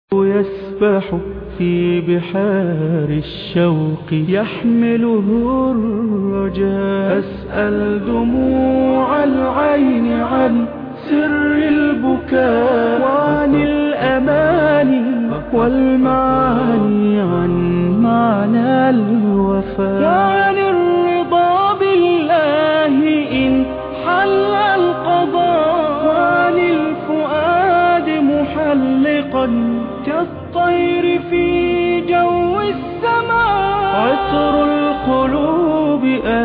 يسبح في بحار الشوق يحمله الرجاء أسأل دموع العين عن سر البكاء وعن الأماني والمعاني عن معنى الوفاء وعن الرضا بالله إن حل القضاء وعن الفؤاد محلقا كالطير في جو السماء عطر القلوب أ...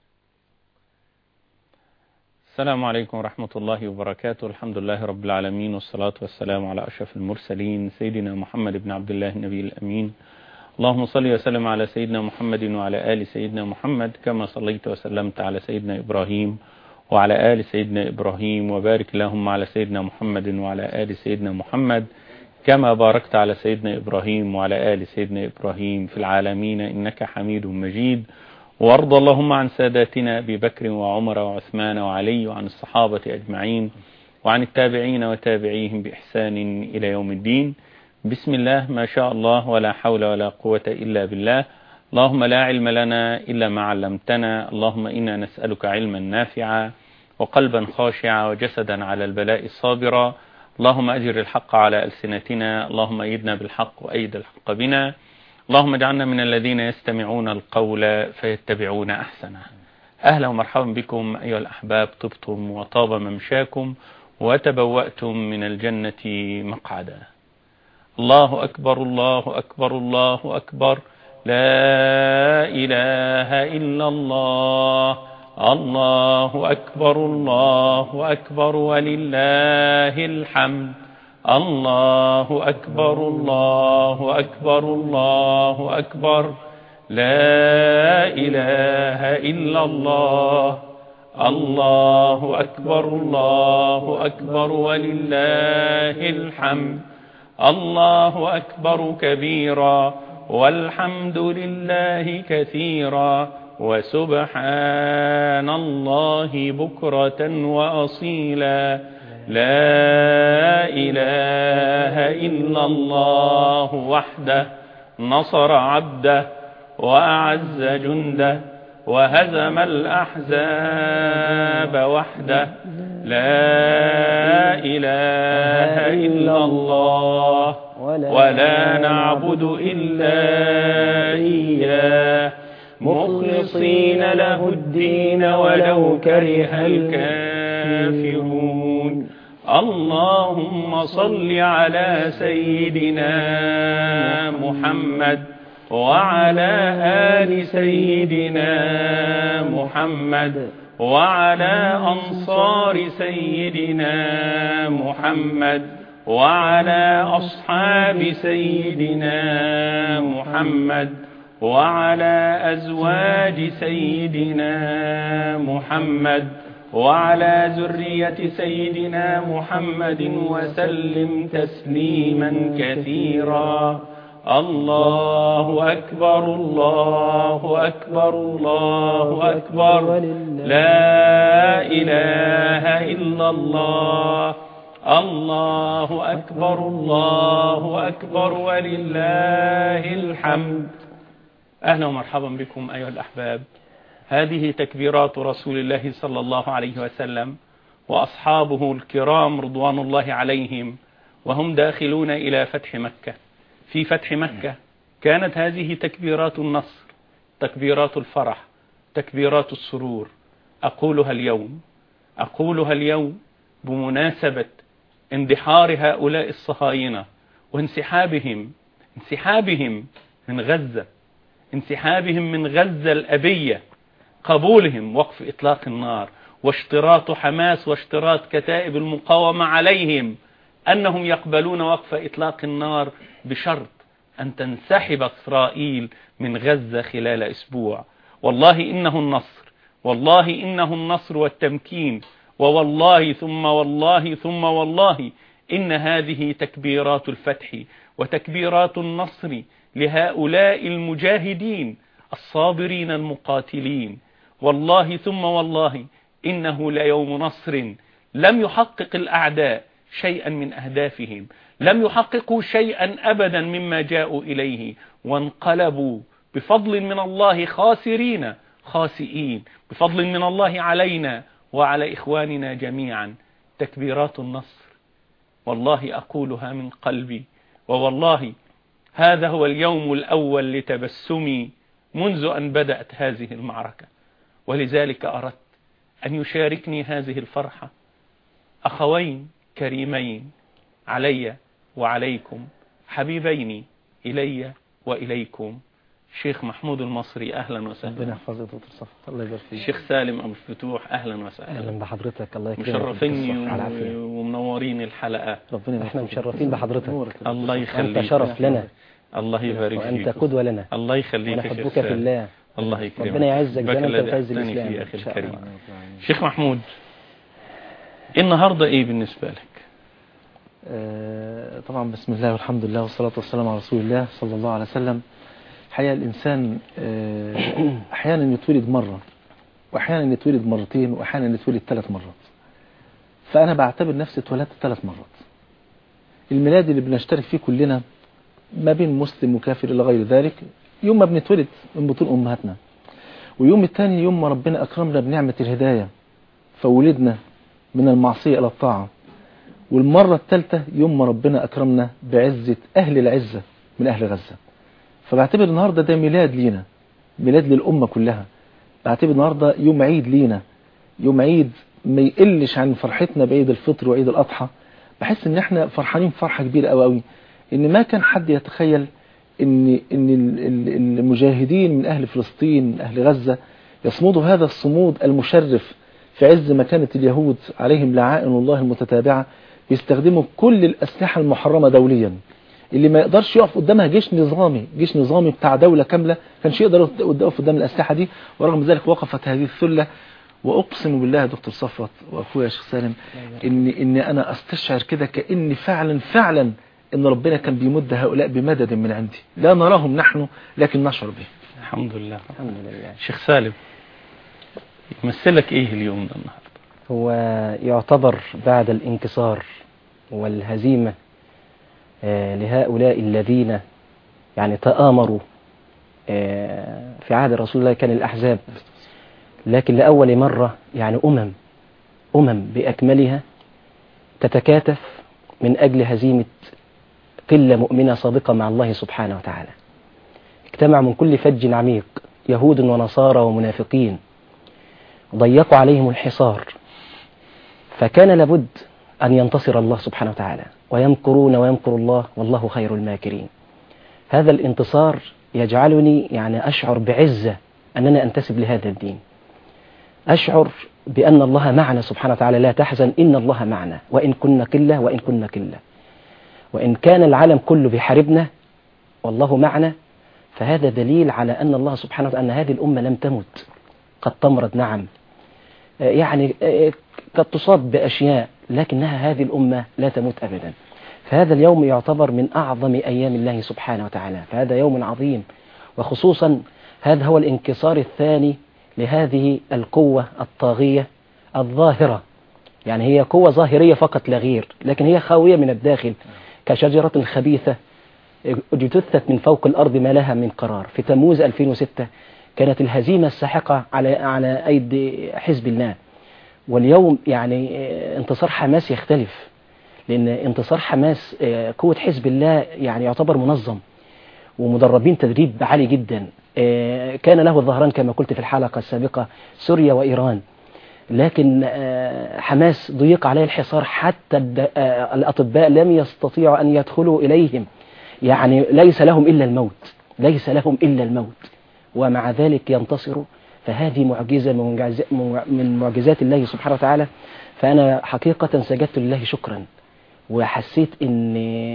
السلام عليكم ورحمة الله وبركاته الحمد لله رب العالمين والصلاة والسلام على أشرف المرسلين سيدنا محمد بن عبد الله النبي الأمين اللهم صل وسلم على سيدنا محمد وعلى آل سيدنا محمد كما صليت وسلمت على سيدنا إبراهيم وعلى آل سيدنا إبراهيم وبارك اللهم على سيدنا محمد وعلى آل سيدنا محمد كما باركت على سيدنا إبراهيم وعلى آل سيدنا إبراهيم في العالمين إنك حميد مجيد وارض اللهم عن ساداتنا أبي بكر وعمر وعثمان وعلي وعن الصحابة أجمعين وعن التابعين وتابعيهم بإحسان إلى يوم الدين بسم الله ما شاء الله ولا حول ولا قوة إلا بالله اللهم لا علم لنا إلا ما علمتنا اللهم إنا نسألك علما نافعا وقلبا خاشعا وجسدا على البلاء صابرا اللهم أجر الحق على ألسنتنا اللهم أيدنا بالحق وأيد الحق بنا اللهم اجعلنا من الذين يستمعون القول فيتبعون أحسنه أهلا ومرحبا بكم أيها الأحباب طبتم وطاب ممشاكم وتبوأتم من الجنة مقعدا الله أكبر الله أكبر الله أكبر لا إله إلا الله الله أكبر الله أكبر ولله الحمد الله أكبر الله أكبر الله أكبر لا إله إلا الله الله أكبر الله أكبر ولله الحمد الله أكبر كبيرا والحمد لله كثيرا وسبحان الله بكرة وأصيلا لا إله إلا الله وحده نصر عبده وأعز جنده وهزم الأحزاب وحده لا إله إلا الله ولا نعبد إلا إياه مخلصين له الدين ولو كره الكافرون اللهم صل على سيدنا محمد وعلى آل سيدنا محمد وعلى أنصار سيدنا محمد وعلى أصحاب سيدنا محمد وعلى أزواج سيدنا محمد وعلى ذرية سيدنا محمد وسلم تسليما كثيرا الله أكبر الله أكبر الله أكبر لا إله إلا الله الله أكبر الله أكبر ولله الحمد أهلا ومرحبا بكم أيها الأحباب هذه تكبيرات رسول الله صلى الله عليه وسلم وأصحابه الكرام رضوان الله عليهم وهم داخلون إلى فتح مكة في فتح مكة كانت هذه تكبيرات النصر تكبيرات الفرح تكبيرات السرور أقولها اليوم أقولها اليوم بمناسبة اندحار هؤلاء الصهاينة وانسحابهم انسحابهم من غزة انسحابهم من غزة الأبية قبولهم وقف إطلاق النار واشتراط حماس واشتراط كتائب المقاومة عليهم أنهم يقبلون وقف إطلاق النار بشرط أن تنسحب إسرائيل من غزة خلال أسبوع والله إنه النصر والله إنه النصر والتمكين ووالله ثم والله ثم والله إن هذه تكبيرات الفتح وتكبيرات النصر لهؤلاء المجاهدين الصابرين المقاتلين والله ثم والله إنه ليوم نصر لم يحقق الأعداء شيئا من أهدافهم لم يحققوا شيئا أبدا مما جاءوا إليه وانقلبوا بفضل من الله خاسرين خاسئين بفضل من الله علينا وعلى إخواننا جميعا تكبيرات النصر والله أقولها من قلبي ووالله هذا هو اليوم الأول لتبسمي منذ أن بدأت هذه المعركة ولذلك أردت أن يشاركني هذه الفرحة أخوين كريمين علي وعليكم حبيبين إلي وإليكم شيخ محمود المصري أهلا وسهلا ربنا يحفظك دكتور صفوت الله يبارك فيك الشيخ سالم أبو الفتوح أهلا وسهلا اهلا بحضرتك الله يكرمك مشرفيني دكتور صفوت. على العافية. ومنورين الحلقة ربنا يبارك احنا مشرفين بحضرتك الله يخليك وانت شرف لنا الله يبارك وانت فيك قدوة لنا الله يخليك يا شيخ ونحبك في سالم. الله الله يكرمك ربنا يعزك بك زي ما انت الذي بتعز أحسنني الاسلام فيه أخي إن شاء الكريم الله. شيخ محمود النهاردة إيه بالنسبة لك آه، طبعا بسم الله والحمد لله والصلاة والسلام على رسول الله صلى الله عليه وسلم الحقيقة الإنسان آه، أحيانا يتولد مرة وأحيانا يتولد مرتين وأحيانا يتولد ثلاث مرات فأنا بعتبر نفسي اتولدت ثلاث مرات الميلاد اللي بنشترك فيه كلنا ما بين مسلم وكافر إلى غير ذلك يوم ما بنتولد من بطون أمهاتنا ويوم الثاني يوم ما ربنا أكرمنا بنعمة الهداية فولدنا من المعصية إلى الطاعة والمرة الثالثة يوم ما ربنا أكرمنا بعزة أهل العزة من أهل غزة فبعتبر النهاردة ده ميلاد لينا ميلاد للأمة كلها بعتبر النهاردة يوم عيد لينا يوم عيد ما يقلش عن فرحتنا بعيد الفطر وعيد الأضحى بحس ان احنا فرحانين فرحة كبيرة قوي قوي ان ما كان حد يتخيل ان ان ال- ال- المجاهدين من اهل فلسطين من اهل غزة يصمدوا هذا الصمود المشرف في عز ما كانت اليهود عليهم لعائن الله المتتابعة يستخدموا كل الأسلحة المحرمة دوليا اللي ما يقدرش يقف قدامها جيش نظامي جيش نظامي بتاع دولة كاملة كانش يقدر يقف قدام الأسلحة دي ورغم ذلك وقفت هذه الثلة وأقسم بالله يا دكتور صفوت وأخويا يا شيخ سالم إن, إن أنا أستشعر كده كأن فعلا فعلا إن ربنا كان بيمد هؤلاء بمدد من عندي لا نراهم نحن لكن نشعر به الحمد لله الحمد لله شيخ سالم يمثلك إيه اليوم ده النهاردة هو يعتبر بعد الانكسار والهزيمة آه، لهؤلاء الذين يعني تآمروا آه، في عهد رسول الله كان الأحزاب لكن لأول مرة يعني أمم أمم بأكملها تتكاتف من أجل هزيمة قلة مؤمنة صادقة مع الله سبحانه وتعالى اجتمع من كل فج عميق يهود ونصارى ومنافقين ضيقوا عليهم الحصار فكان لابد أن ينتصر الله سبحانه وتعالى ويمكرون ويمكر الله والله خير الماكرين هذا الانتصار يجعلني يعني أشعر بعزة أننا أنتسب لهذا الدين أشعر بأن الله معنا سبحانه وتعالى لا تحزن إن الله معنا وإن كنا قلة وإن كنا قلة وإن كان العالم كله بيحاربنا والله معنا فهذا دليل على أن الله سبحانه وتعالى أن هذه الأمة لم تمت قد تمرض نعم آه، يعني آه، قد تصاب بأشياء لكنها هذه الأمة لا تموت أبدا فهذا اليوم يعتبر من أعظم أيام الله سبحانه وتعالى فهذا يوم عظيم وخصوصا هذا هو الانكسار الثاني لهذه القوة الطاغية الظاهرة يعني هي قوة ظاهرية فقط لا غير لكن هي خاوية من الداخل كشجرة خبيثة اجتثت من فوق الأرض ما لها من قرار في تموز 2006 كانت الهزيمة الساحقة على على أيدي حزب الله واليوم يعني آه، انتصار حماس يختلف لأن انتصار حماس آه، قوة حزب الله يعني يعتبر منظم ومدربين تدريب عالي جدا آه، كان له ظهران كما قلت في الحلقة السابقة سوريا وإيران لكن آه، حماس ضيق عليه الحصار حتى الد- آه، الأطباء لم يستطيعوا أن يدخلوا إليهم يعني ليس لهم إلا الموت ليس لهم إلا الموت ومع ذلك ينتصروا فهذه معجزة من معجز- من معجزات الله سبحانه وتعالى فأنا حقيقة سجدت لله شكرا وحسيت ان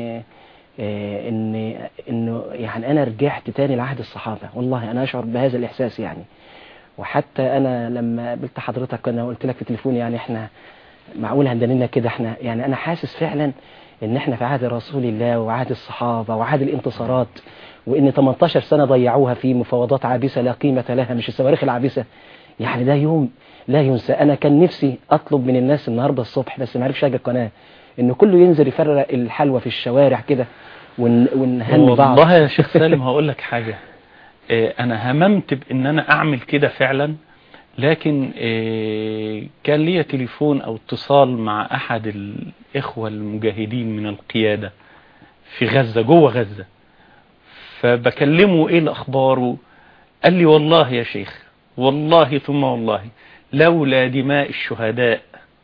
آه، ان انه يعني انا رجعت تاني لعهد الصحابه والله انا اشعر بهذا الاحساس يعني وحتى انا لما قابلت حضرتك انا قلت لك في التليفون يعني احنا معقول هندلنا كده احنا يعني انا حاسس فعلا ان احنا في عهد رسول الله وعهد الصحابه وعهد الانتصارات وان 18 سنه ضيعوها في مفاوضات عابسه لا قيمه لها مش الصواريخ العابسه يعني ده يوم لا ينسى انا كان نفسي اطلب من الناس النهارده الصبح بس ما عرفش اجي القناه ان كله ينزل يفرق الحلوى في الشوارع كده ون- ونهني بعض والله يا شيخ سالم هقول لك حاجة آه، أنا هممت بإن أنا أعمل كده فعلا لكن آه، كان لي تليفون أو اتصال مع أحد الإخوة المجاهدين من القيادة في غزة جوه غزة فبكلمه إيه الأخبار قال لي والله يا شيخ والله ثم والله لولا دماء الشهداء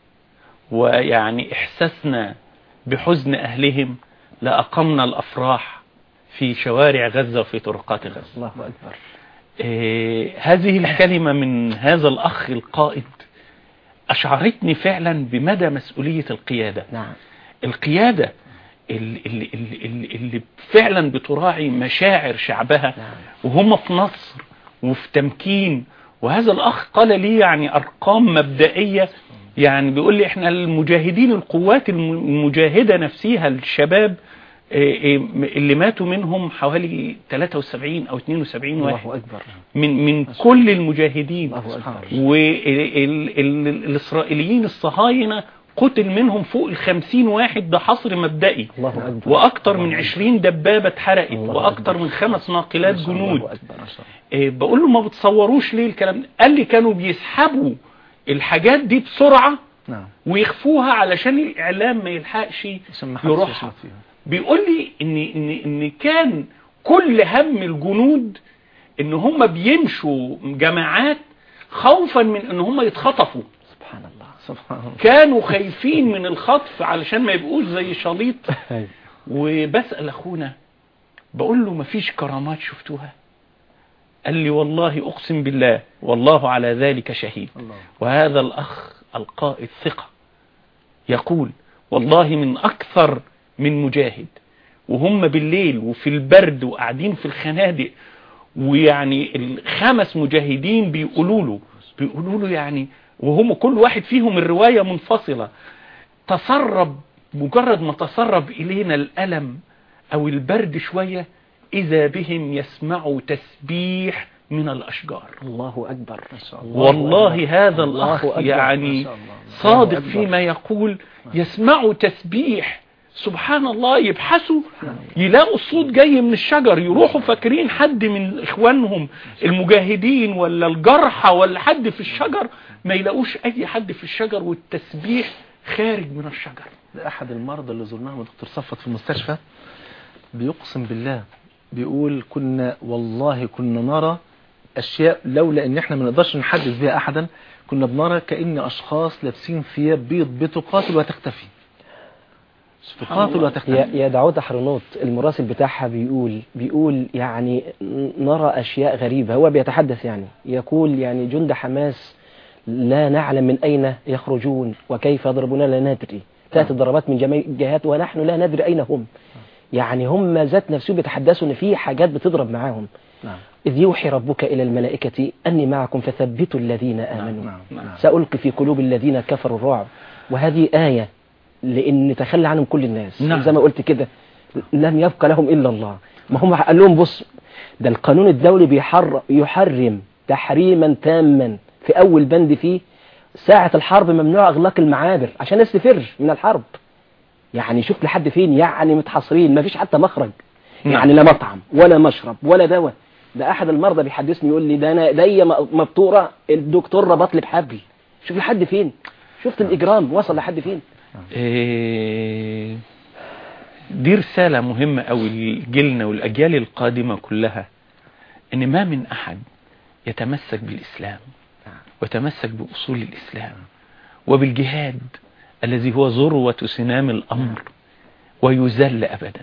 ويعني إحساسنا بحزن أهلهم لأقمنا الأفراح في شوارع غزة وفي طرقات غزة الله اكبر إيه هذه الكلمة من هذا الأخ القائد أشعرتني فعلا بمدى مسؤولية القيادة نعم القيادة اللي, اللي, اللي, اللي فعلا بتراعي مشاعر شعبها نعم. وهم في نصر وفي تمكين وهذا الأخ قال لي يعني أرقام مبدئية يعني بيقول لي احنا المجاهدين القوات الم- المجاهدة نفسها الشباب إيه، إيه، اللي ماتوا منهم حوالي 73 أو 72 واحد الله اكبر من من كل المجاهدين الله اكبر والإسرائيليين الصهاينة قتل منهم فوق الخمسين واحد ده حصر مبدئي الله اكبر وأكتر من عشرين دبابة اتحرقت الله وأكتر أكبر. من خمس ناقلات جنود الله اكبر إيه، بقول له ما بتصوروش ليه الكلام ده قال لي كانوا بيسحبوا الحاجات دي بسرعة نعم ويخفوها علشان الإعلام ما يلحقش عشان ما حدش يروحها يشمت فيها بيقول لي ان ان ان كان كل هم الجنود ان هم بيمشوا جماعات خوفا من ان هم يتخطفوا سبحان الله سبحان الله كانوا خايفين من الخطف علشان ما يبقوش زي شليط أيوة. وبسأل اخونا بقول له مفيش كرامات شفتوها قال لي والله اقسم بالله والله على ذلك شهيد الله وهذا الأخ القائد ثقة يقول والله من أكثر من مجاهد وهم بالليل وفي البرد وقاعدين في الخنادق ويعني الخمس مجاهدين بيقولوا له بيقولوا له يعني وهم كل واحد فيهم الرواية منفصلة تسرب مجرد ما تسرب إلينا الألم أو البرد شوية إذا بهم يسمعوا تسبيح من الأشجار الله اكبر ما شاء الله والله هذا الله الأخ أكبر. يعني ما شاء الله. صادق الله أكبر. فيما يقول يسمعوا تسبيح سبحان الله يبحثوا يلاقوا الصوت جاي من الشجر يروحوا فاكرين حد من إخوانهم المجاهدين ولا الجرحى ولا حد في الشجر ما يلاقوش أي حد في الشجر والتسبيح خارج من الشجر ده احد المرضى اللي زرناهم دكتور صفت في المستشفى بيقسم بالله بيقول كنا والله كنا نرى اشياء لولا ان احنا ما نقدرش نحدث بها احدا كنا بنرى كأن اشخاص لابسين ثياب بيض بتقاتل وتختفي تقاتل الله. يا وتختفي يا دعوت حرنوت المراسل بتاعها بيقول بيقول يعني نرى أشياء غريبة هو بيتحدث يعني يقول يعني جند حماس لا نعلم من أين يخرجون وكيف يضربون لا ندري تأتي الضربات من جميع الجهات ونحن لا ندري أين هم يعني هم ذات نفسهم بيتحدثوا ان في حاجات بتضرب معاهم نعم إذ يوحي ربك إلى الملائكة أني معكم فثبتوا الذين آمنوا نعم نعم سألقي في قلوب الذين كفروا الرعب وهذه آية لأن تخلى عنهم كل الناس نعم. زي ما قلت كده لم يبقى لهم إلا الله ما هم قال لهم بص ده القانون الدولي بيحرم يحرم تحريما تاما في أول بند فيه ساعة الحرب ممنوع إغلاق المعابر عشان الناس تفر من الحرب يعني شوف لحد فين يعني متحصرين ما فيش حتى مخرج نعم. يعني لا مطعم ولا مشرب ولا دواء ده احد المرضى بيحدثني يقول لي ده انا ايديا م- مبتوره الدكتور ربط لي بحبل شوف لحد فين شفت الاجرام وصل لحد فين إيه، دي رسالة مهمة أوي لجيلنا والأجيال القادمة كلها إن ما من أحد يتمسك بالإسلام ويتمسك بأصول الإسلام وبالجهاد الذي هو ذروة سنام الأمر ويذل أبدا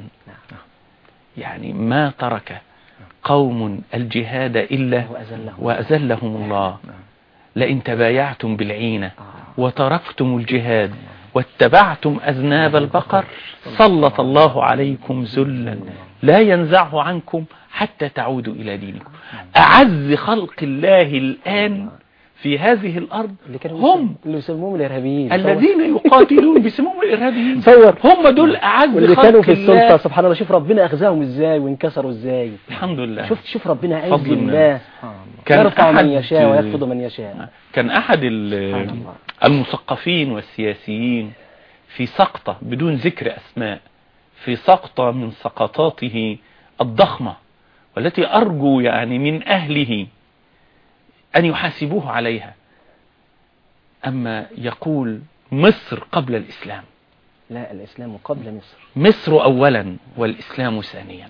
يعني ما ترك قوم الجهاد إلا وأذلهم. وأذلهم الله لئن تبايعتم بالعينة وتركتم الجهاد واتبعتم أذناب البقر سلط الله عليكم ذلا لا ينزعه عنكم حتى تعودوا إلى دينكم أعز خلق الله الآن في هذه الأرض اللي كانوا هم اللي يسموهم الارهابيين الذين يقاتلون باسمهم الإرهابيين تصور هم دول أعز واللي خلق كانوا في الله السلطه سبحان الله شوف ربنا اخزاهم ازاي وانكسروا ازاي الحمد لله شوف شوف ربنا عز فضل من الله سبحان الله كان يرفع من أحد- يشاء ويخفض من يشاء كان أحد ال- سبحان الله. المثقفين والسياسيين في سقطة بدون ذكر أسماء في سقطة من سقطاته الضخمة والتي أرجو يعني من أهله أن يحاسبوه عليها أما يقول مصر قبل الإسلام لا الإسلام قبل مصر مصر أولا والإسلام ثانيا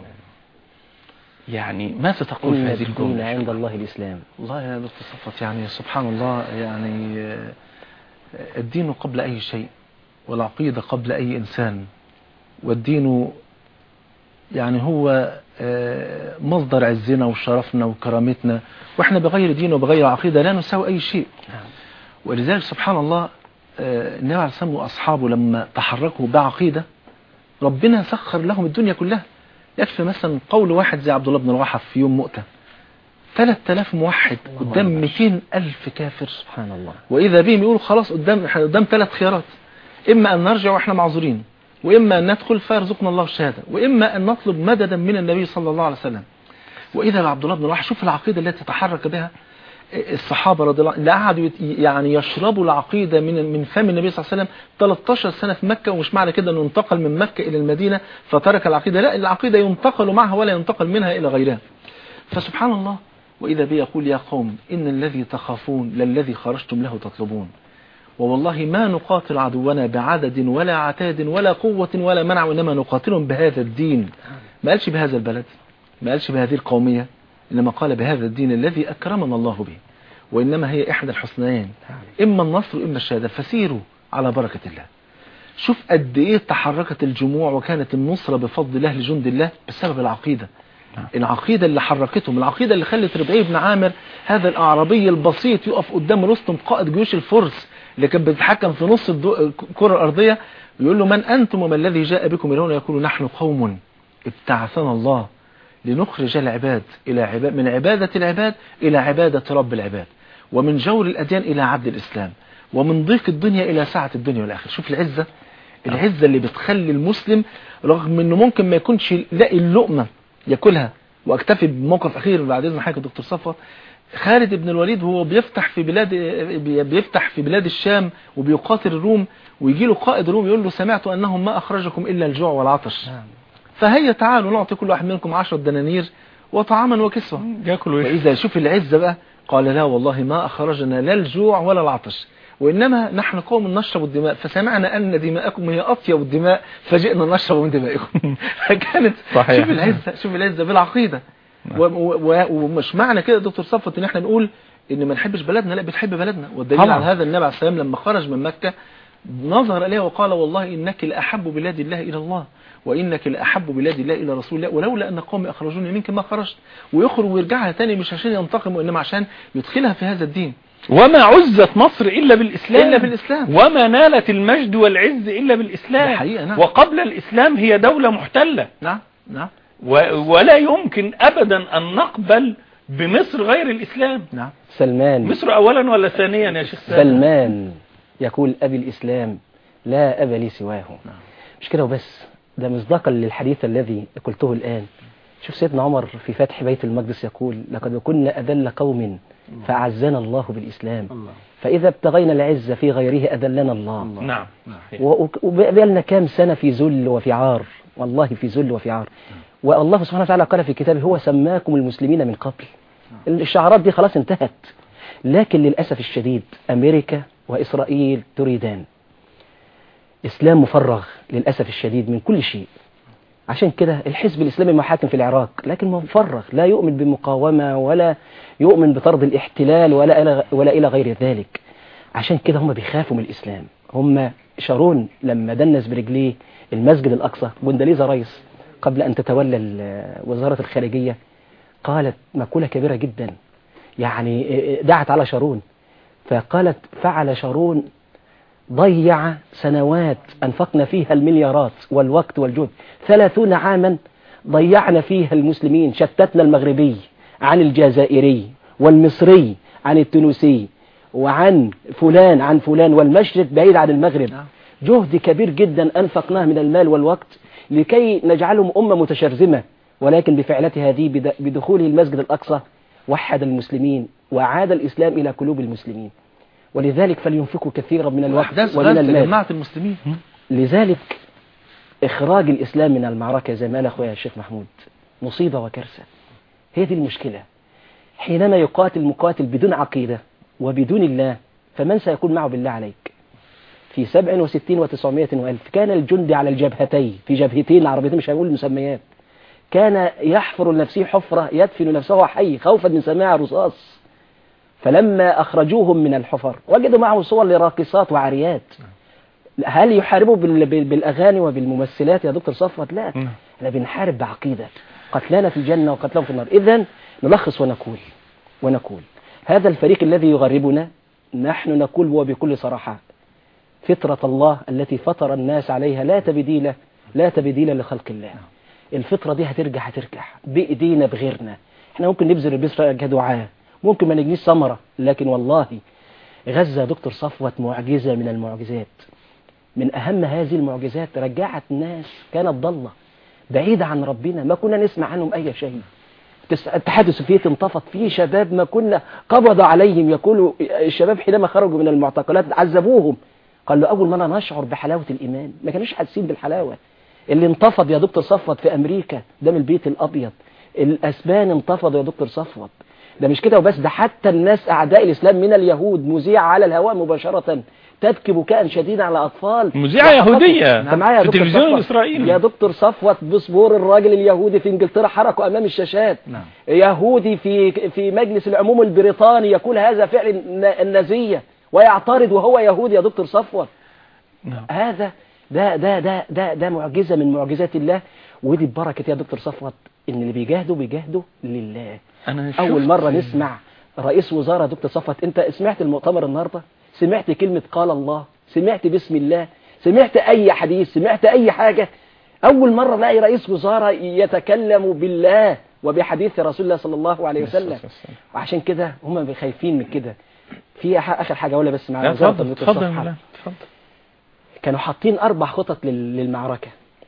يعني ماذا تقول في إن هذه الدين الجملة عند الله الإسلام والله يا دكتور صفوت يعني سبحان الله يعني آه، الدين قبل أي شيء والعقيدة قبل أي إنسان والدين يعني هو آه، مصدر عزنا وشرفنا وكرامتنا وإحنا بغير دين وبغير عقيدة لا نساوي أي شيء ولذلك سبحان الله آه، النبي عليه الصلاة والسلام وأصحابه لما تحركوا بعقيدة ربنا سخر لهم الدنيا كلها يكفي مثلا قول واحد زي عبد الله بن رواحة في يوم مؤتة 3000 موحد قدام 200 ألف كافر سبحان الله وإذا بهم يقولوا خلاص قدام احنا قدام ثلاث خيارات إما أن نرجع وإحنا معذورين وإما أن ندخل فيرزقنا الله الشهادة وإما أن نطلب مددا من النبي صلى الله عليه وسلم وإذا بعبد الله بن رواحة شوف العقيدة التي تحرك بها الصحابة رضي الله عنهم اللي قعدوا يت- يعني يشربوا العقيدة من من فم النبي صلى الله عليه وسلم 13 سنة في مكة ومش معنى كده انه انتقل من مكة إلى المدينة فترك العقيدة لا العقيدة ينتقل معها ولا ينتقل منها إلى غيرها فسبحان الله وإذا بي يقول يا قوم إن الذي تخافون للذي خرجتم له تطلبون ووالله ما نقاتل عدونا بعدد ولا عتاد ولا قوة ولا منع وإنما نقاتلهم بهذا الدين ما قالش بهذا البلد ما قالش بهذه القومية إنما قال بهذا الدين الذي أكرمنا الله به وإنما هي إحدى الحسنيين إما النصر وإما الشهادة فسيروا على بركة الله شوف قد إيه تحركت الجموع وكانت النصرة بفضل الله لجند الله بسبب العقيدة العقيدة اللي حركتهم العقيدة اللي خلت ربعي بن عامر هذا الأعرابي البسيط يقف قدام رستم قائد جيوش الفرس اللي كان بيتحكم في نص الدو- الكرة الأرضية يقول له من أنتم وما الذي جاء بكم إلى هنا يقول نحن قوم ابتعثنا الله لنخرج العباد إلى عباد من عبادة العباد إلى عبادة رب العباد ومن جور الأديان إلى عبد الإسلام ومن ضيق الدنيا إلى سعة الدنيا والآخرة شوف العزة العزة اللي بتخلي المسلم رغم أنه ممكن ما يكونش لاقي اللقمة ياكلها واكتفي بموقف أخير بعد إذن حضرتك يا دكتور صفوت خالد بن الوليد وهو بيفتح في بلاد بيفتح في بلاد الشام وبيقاتل الروم ويجي له قائد روم يقول له سمعت أنهم ما أخرجكم إلا الجوع والعطش فهيا تعالوا نعطي كل واحد منكم عشر دنانير وطعاما وكسوة ياكل ويشرب وإذا شوف العزة بقى قال لا والله ما أخرجنا لا الجوع ولا العطش وإنما نحن قوم نشرب الدماء فسمعنا أن دماءكم هي أطيب الدماء فجئنا نشرب من دمائكم فكانت صحيح. شوف العزة شوف العزة بالعقيدة و- و- و- ومش معنى كده يا دكتور صفوت ان احنا نقول ان ما نحبش بلدنا لا بنحب بلدنا والدليل طبعا. على هذا النبي عليه السلام لما خرج من مكة نظر إليها وقال والله إنك لأحب بلاد الله إلى الله وإنك لأحب بلاد الله إلى رسول الله ولولا أن قومي أخرجوني منك ما خرجت ويخرج ويرجعها تاني مش عشان ينتقم وإنما عشان يدخلها في هذا الدين وما عزت مصر إلا بالإسلام إلا بالإسلام. وما نالت المجد والعز إلا بالإسلام ده حقيقة، نعم. وقبل الإسلام هي دولة محتلة نعم نعم و- ولا يمكن أبدا أن نقبل بمصر غير الإسلام نعم سلمان مصر أولا ولا ثانيا يا شيخ سلمان سلمان يقول أبي الإسلام لا أب لي سواه مش كده وبس ده مصداقا للحديث الذي قلته الآن شوف سيدنا عمر في فتح بيت المقدس يقول لقد كنا أذل قوم فأعزنا الله بالإسلام فإذا ابتغينا العزة في غيره أذلنا الله نعم و- وبقالنا كام سنة في ذل وفي عار والله في ذل وفي عار والله سبحانه وتعالى قال في كتابه هو سماكم المسلمين من قبل الشعارات دي خلاص انتهت لكن للأسف الشديد أمريكا وإسرائيل تريدان إسلام مفرغ للأسف الشديد من كل شيء عشان كده الحزب الإسلامي محاكم في العراق لكن مفرغ لا يؤمن بمقاومة ولا يؤمن بطرد الاحتلال ولا إلى ولا إلى غير ذلك عشان كده هم بيخافوا من الإسلام هم شارون لما دنس برجليه المسجد الأقصى جندليزا رايس قبل أن تتولى ال- وزارة الخارجية قالت مقولة كبيرة جدا يعني دعت على شارون فقالت فعل شارون ضيع سنوات أنفقنا فيها المليارات والوقت والجهد ثلاثون عاما ضيعنا فيها المسلمين شتتنا المغربي عن الجزائري والمصري عن التونسي وعن فلان عن فلان والمشرق بعيد عن المغرب نعم. جهد كبير جدا أنفقناه من المال والوقت لكي نجعلهم أمة متشرذمة ولكن بفعلته هذه بد- بدخوله المسجد الأقصى وحد المسلمين وعاد الإسلام إلى قلوب المسلمين ولذلك فلينفقوا كثيرا من الوقت أحداث ومن غزة المال جماعة المسلمين لذلك إخراج الإسلام من المعركة زي ما قال أخويا الشيخ محمود مصيبة وكارثة هي دي المشكلة حينما يقاتل مقاتل بدون عقيدة وبدون الله فمن سيكون معه بالله عليك في سبع وستين وتسعمائة وألف كان الجندي على الجبهتين في جبهتين العربيتين مش هقول المسميات كان يحفر لنفسه حفرة يدفن نفسه حي خوفا من سماع رصاص فلما أخرجوهم من الحفر وجدوا معهم صور لراقصات وعاريات هل يحاربوا بال- بال- بالأغاني وبالممثلات يا دكتور صفوت لا نعم. احنا بنحارب بعقيدة قتلانا في الجنة وقتلهم في النار إذا نلخص ونقول ونقول هذا الفريق الذي يغربنا نحن نقول هو بكل صراحة فطرة الله التي فطر الناس عليها لا تبديل لا تبديل لخلق الله الفطرة دي هترجع هترجع بإيدينا بغيرنا احنا ممكن نبذل البذرة كدعاء ممكن ما نجنيش ثمرة لكن والله غزة يا دكتور صفوت معجزة من المعجزات من أهم هذه المعجزات رجعت ناس كانت ضالة بعيدة عن ربنا ما كنا نسمع عنهم أي شيء تس- الاتحاد السوفيتي انتفض فيه شباب ما كنا قبض عليهم يقولوا الشباب حينما خرجوا من المعتقلات عذبوهم قال له أول مرة نشعر بحلاوة الإيمان ما كانوش حاسين بالحلاوة اللي انتفض يا دكتور صفوت في أمريكا ده من البيت الأبيض الأسبان انتفضوا يا دكتور صفوت ده مش كده وبس ده حتى الناس أعداء الإسلام من اليهود مذيع على الهواء مباشرة تبكي بكاء شديدا على أطفال مذيعة وحققوا- يهودية أنت معايا يا في دكتور التلفزيون صفوت؟ الإسرائيلي. يا دكتور صفوت بصبور الراجل اليهودي في انجلترا حركوا امام الشاشات نعم. يهودي في في مجلس العموم البريطاني يقول هذا فعل الن- النازيه ويعترض وهو يهودي يا دكتور صفوت نعم. هذا ده ده ده ده ده معجزه من معجزات الله ودي ببركه يا دكتور صفوت ان اللي بيجاهدوا بيجاهدوا لله أنا اول شفت- مره نسمع رئيس وزاره دكتور صفوت انت سمعت المؤتمر النهارده سمعت كلمه قال الله سمعت بسم الله سمعت اي حديث سمعت اي حاجه اول مره الاقي رئيس وزاره يتكلم بالله وبحديث رسول الله صلى الله عليه وسلم وعشان كده هم خايفين من كده في ح- اخر حاجه اقولها بس مع لا وزاره اتفضل الدكتور اتفضل يا صفوت. مولانا، اتفضل كانوا حاطين أربع خطط لل- للمعركة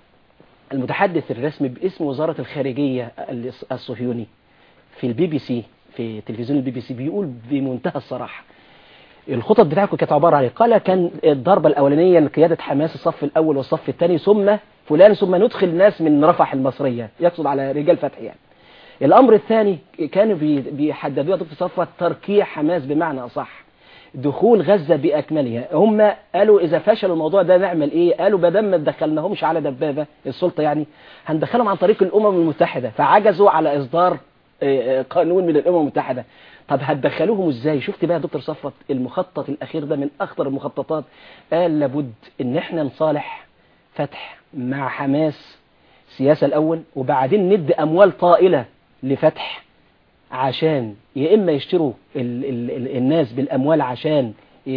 المتحدث الرسمي باسم وزارة الخارجية الص- الصهيوني في البي بي سي في تلفزيون البي بي سي بيقول بمنتهى الصراحة الخطط بتاعته كانت عبارة عن إيه؟ قال كان الضربة الأولانية لقيادة حماس الصف الأول والصف الثاني ثم فلان ثم ندخل ناس من رفح المصرية يقصد على رجال فتح يعني الأمر الثاني كانوا بي- بيحددوها يا دكتور صفوت تركيع حماس بمعنى أصح دخول غزة بأكملها هم قالوا إذا فشل الموضوع ده نعمل إيه قالوا بدل ما تدخلناهمش على دبابة السلطة يعني هندخلهم عن طريق الأمم المتحدة فعجزوا على إصدار آه، آه، قانون من الأمم المتحدة طب هتدخلوهم إزاي شفت بقى يا دكتور صفوت المخطط الأخير ده من أخطر المخططات قال لابد إن إحنا نصالح فتح مع حماس سياسة الأول وبعدين ندي أموال طائلة لفتح عشان يا إما يشتروا ال ال ال الناس بالأموال عشان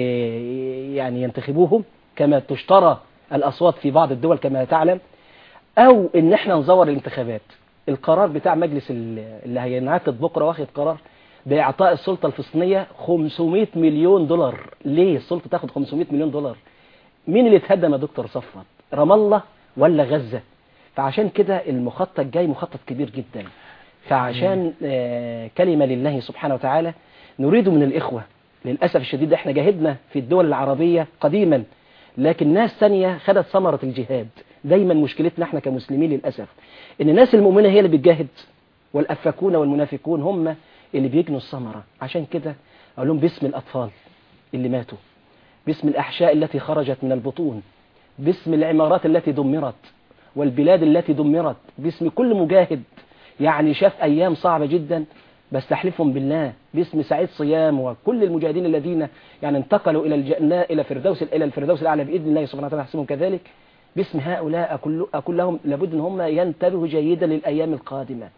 ي- يعني ينتخبوهم كما تشترى الأصوات في بعض الدول كما تعلم أو إن إحنا نزور الانتخابات القرار بتاع مجلس ال- اللي هينعقد بكرة واخد قرار بإعطاء السلطة الفلسطينية 500 مليون دولار ليه السلطة تاخد 500 مليون دولار مين اللي اتهدم يا دكتور صفوت رام الله ولا غزة فعشان كده المخطط جاي مخطط كبير جدا فعشان آه، كلمة لله سبحانه وتعالى نريد من الإخوة للأسف الشديد احنا جاهدنا في الدول العربية قديما لكن ناس ثانية خدت ثمرة الجهاد دايما مشكلتنا احنا كمسلمين للأسف ان الناس المؤمنة هي اللي بتجاهد والأفاكون والمنافقون هم اللي بيجنوا الثمرة عشان كده أقول لهم باسم الأطفال اللي ماتوا باسم الأحشاء التي خرجت من البطون باسم العمارات التي دمرت والبلاد التي دمرت باسم كل مجاهد يعني شاف أيام صعبة جدا بستحلفهم بالله باسم سعيد صيام وكل المجاهدين الذين يعني انتقلوا إلى الجنة إلى فردوس إلى الفردوس الأعلى بإذن الله سبحانه وتعالى يحسبهم كذلك باسم هؤلاء أقول, أقول لهم لابد أن هم ينتبهوا جيدا للأيام القادمة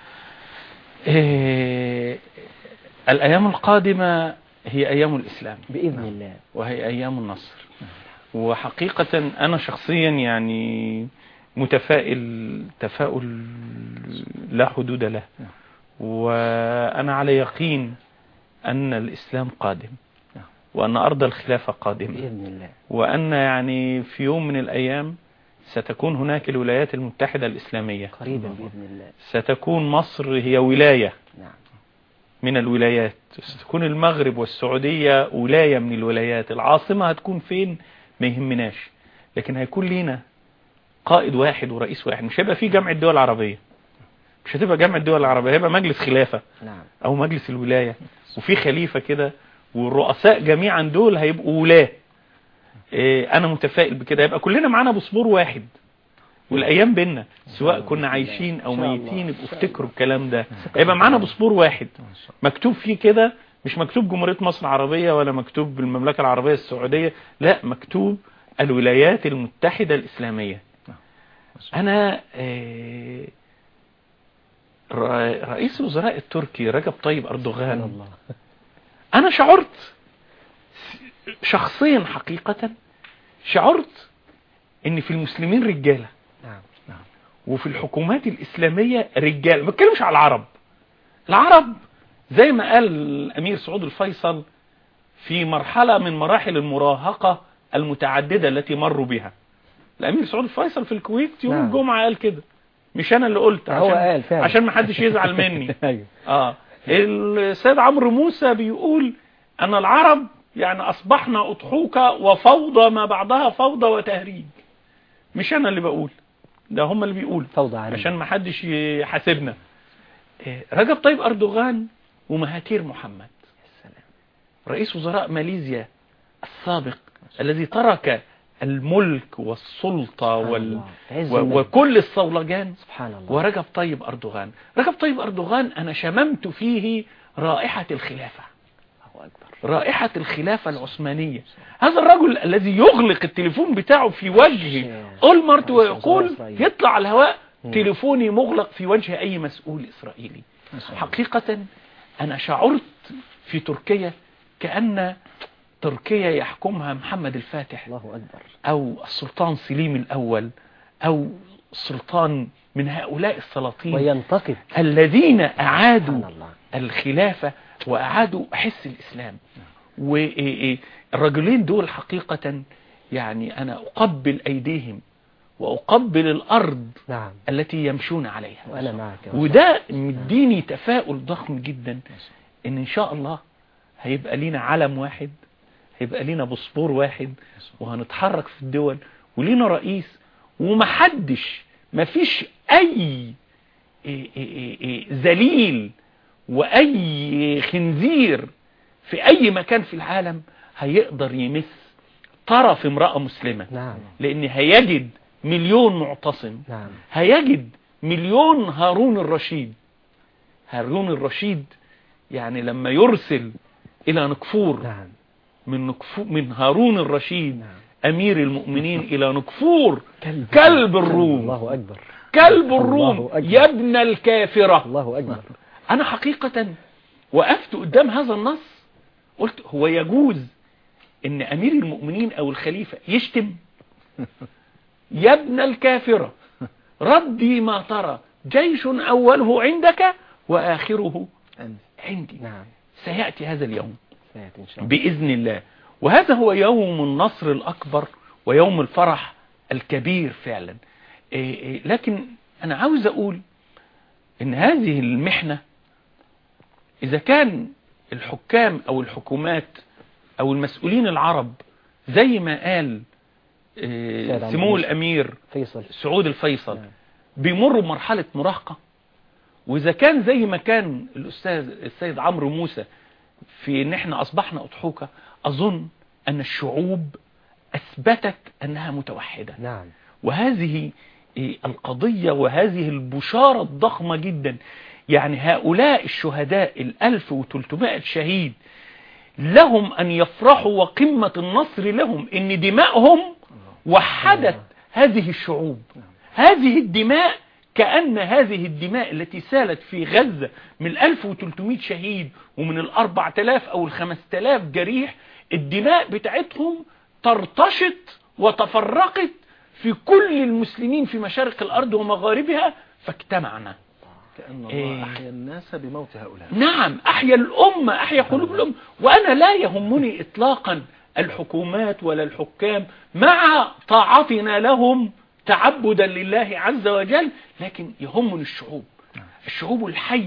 إيه الأيام القادمة هي أيام الإسلام بإذن الله وهي أيام النصر وحقيقة أنا شخصيا يعني متفائل تفاؤل لا حدود له وأنا على يقين أن الإسلام قادم وأن أرض الخلافة قادمة بإذن الله وأن يعني في يوم من الأيام ستكون هناك الولايات المتحدة الإسلامية قريبا بإذن الله ستكون مصر هي ولاية نعم من الولايات تكون المغرب والسعودية ولاية من الولايات العاصمة هتكون فين ما يهمناش لكن هيكون لينا قائد واحد ورئيس واحد مش هيبقى في جامعة الدول العربية مش هتبقى جامعة الدول العربية هيبقى مجلس خلافة نعم او مجلس الولاية وفي خليفة كده والرؤساء جميعا دول هيبقوا ولاة إيه، انا متفائل بكده يبقى كلنا معانا بصبور واحد والايام بينا سواء كنا عايشين او إن شاء الله. ميتين يبقوا افتكروا الكلام ده هيبقى معانا بصبور واحد مكتوب فيه كده مش مكتوب جمهورية مصر العربية ولا مكتوب المملكة العربية السعودية لا مكتوب الولايات المتحدة الإسلامية أنا آه، ر- رئيس الوزراء التركي رجب طيب سبحان أردوغان الله أنا شعرت شخصيا حقيقة شعرت إن في المسلمين رجالة نعم وفي الحكومات الإسلامية رجال ما بتكلمش على العرب العرب زي ما قال الأمير سعود الفيصل في مرحلة من مراحل المراهقة المتعددة التي مروا بها الأمير سعود الفيصل في الكويت يوم نعم. الجمعة قال كده مش أنا اللي قلت هو عشان, قال فعلا. عشان ما حدش يزعل مني ايوه اه السيد عمرو موسى بيقول أن العرب يعني أصبحنا أضحوكة وفوضى ما بعدها فوضى وتهريج مش أنا اللي بقول ده هم اللي بيقولوا فوضى عنه عشان ما حدش يحاسبنا إيه، رجب طيب أردوغان ومهاتير محمد السلام رئيس وزراء ماليزيا السابق الذي ترك الملك والسلطة سبحان وال... الله. عز و... المجد. وكل الصولجان سبحان الله ورجب طيب أردوغان رجب طيب أردوغان أنا شممت فيه رائحة الخلافة الله اكبر رائحة الخلافة العثمانية هذا الرجل الذي يغلق التليفون بتاعه في وجه أولمرت ويقول يطلع على الهواء تليفوني مغلق في وجه أي مسؤول إسرائيلي حقيقة أنا شعرت في تركيا كأن تركيا يحكمها محمد الفاتح الله اكبر أو السلطان سليم الأول أو سلطان من هؤلاء السلاطين وينتقد الذين أعادوا سبحان الله الخلافة وأعادوا حس الإسلام والرجلين دول حقيقة يعني أنا أقبل أيديهم وأقبل الأرض نعم التي يمشون عليها وانا معك يا رب. وده مديني تفاؤل ضخم جدا ان ان شاء الله هيبقى لينا علم واحد هيبقى لينا بصبور واحد وهنتحرك في الدول ولينا رئيس ومحدش مفيش اي إيه إيه إيه ذليل واي خنزير في اي مكان في العالم هيقدر يمس طرف امرأة مسلمة نعم لان هيجد مليون معتصم نعم هيجد مليون هارون الرشيد هارون الرشيد يعني لما يرسل إلى نكفور نعم من نكفور من هارون الرشيد نعم أمير المؤمنين إلى نكفور كلب كلب الروم الله اكبر كلب الروم الله أكبر. يا ابن الكافرة الله اكبر أنا حقيقة وقفت قدام هذا النص قلت هو يجوز إن أمير المؤمنين أو الخليفة يشتم يا ابن الكافرة ردي ما ترى جيش أوله عندك وآخره أنت. عندي نعم سيأتي هذا اليوم سيأتي ان شاء الله بإذن الله وهذا هو يوم النصر الأكبر ويوم الفرح الكبير فعلا إيه إيه لكن أنا عاوز أقول إن هذه المحنة إذا كان الحكام أو الحكومات أو المسؤولين العرب زي ما قال إيه، سيد عبد سمو الموسى. الأمير فيصل سعود الفيصل نعم. بيمروا بمرحلة مراهقة وإذا كان زي ما كان الأستاذ السيد عمرو موسى في إن إحنا أصبحنا أضحوكة أظن أن الشعوب أثبتت أنها متوحدة نعم وهذه إيه، القضية وهذه البشارة الضخمة جدا يعني هؤلاء الشهداء الألف وتلتمائة شهيد لهم أن يفرحوا وقمة النصر لهم إن دماءهم وحدت هذه الشعوب هذه الدماء كأن هذه الدماء التي سالت في غزة من ال 1300 شهيد ومن ال 4000 أو ال 5000 جريح الدماء بتاعتهم ترتشط وتفرقت في كل المسلمين في مشارق الأرض ومغاربها فاجتمعنا كأن الله إيه. أحيا الناس بموت هؤلاء نعم أحيا الأمة أحيا قلوب الأمة وأنا لا يهمني إطلاقا الحكومات ولا الحكام مع طاعتنا لهم تعبدا لله عز وجل لكن يهمني الشعوب الشعوب الحية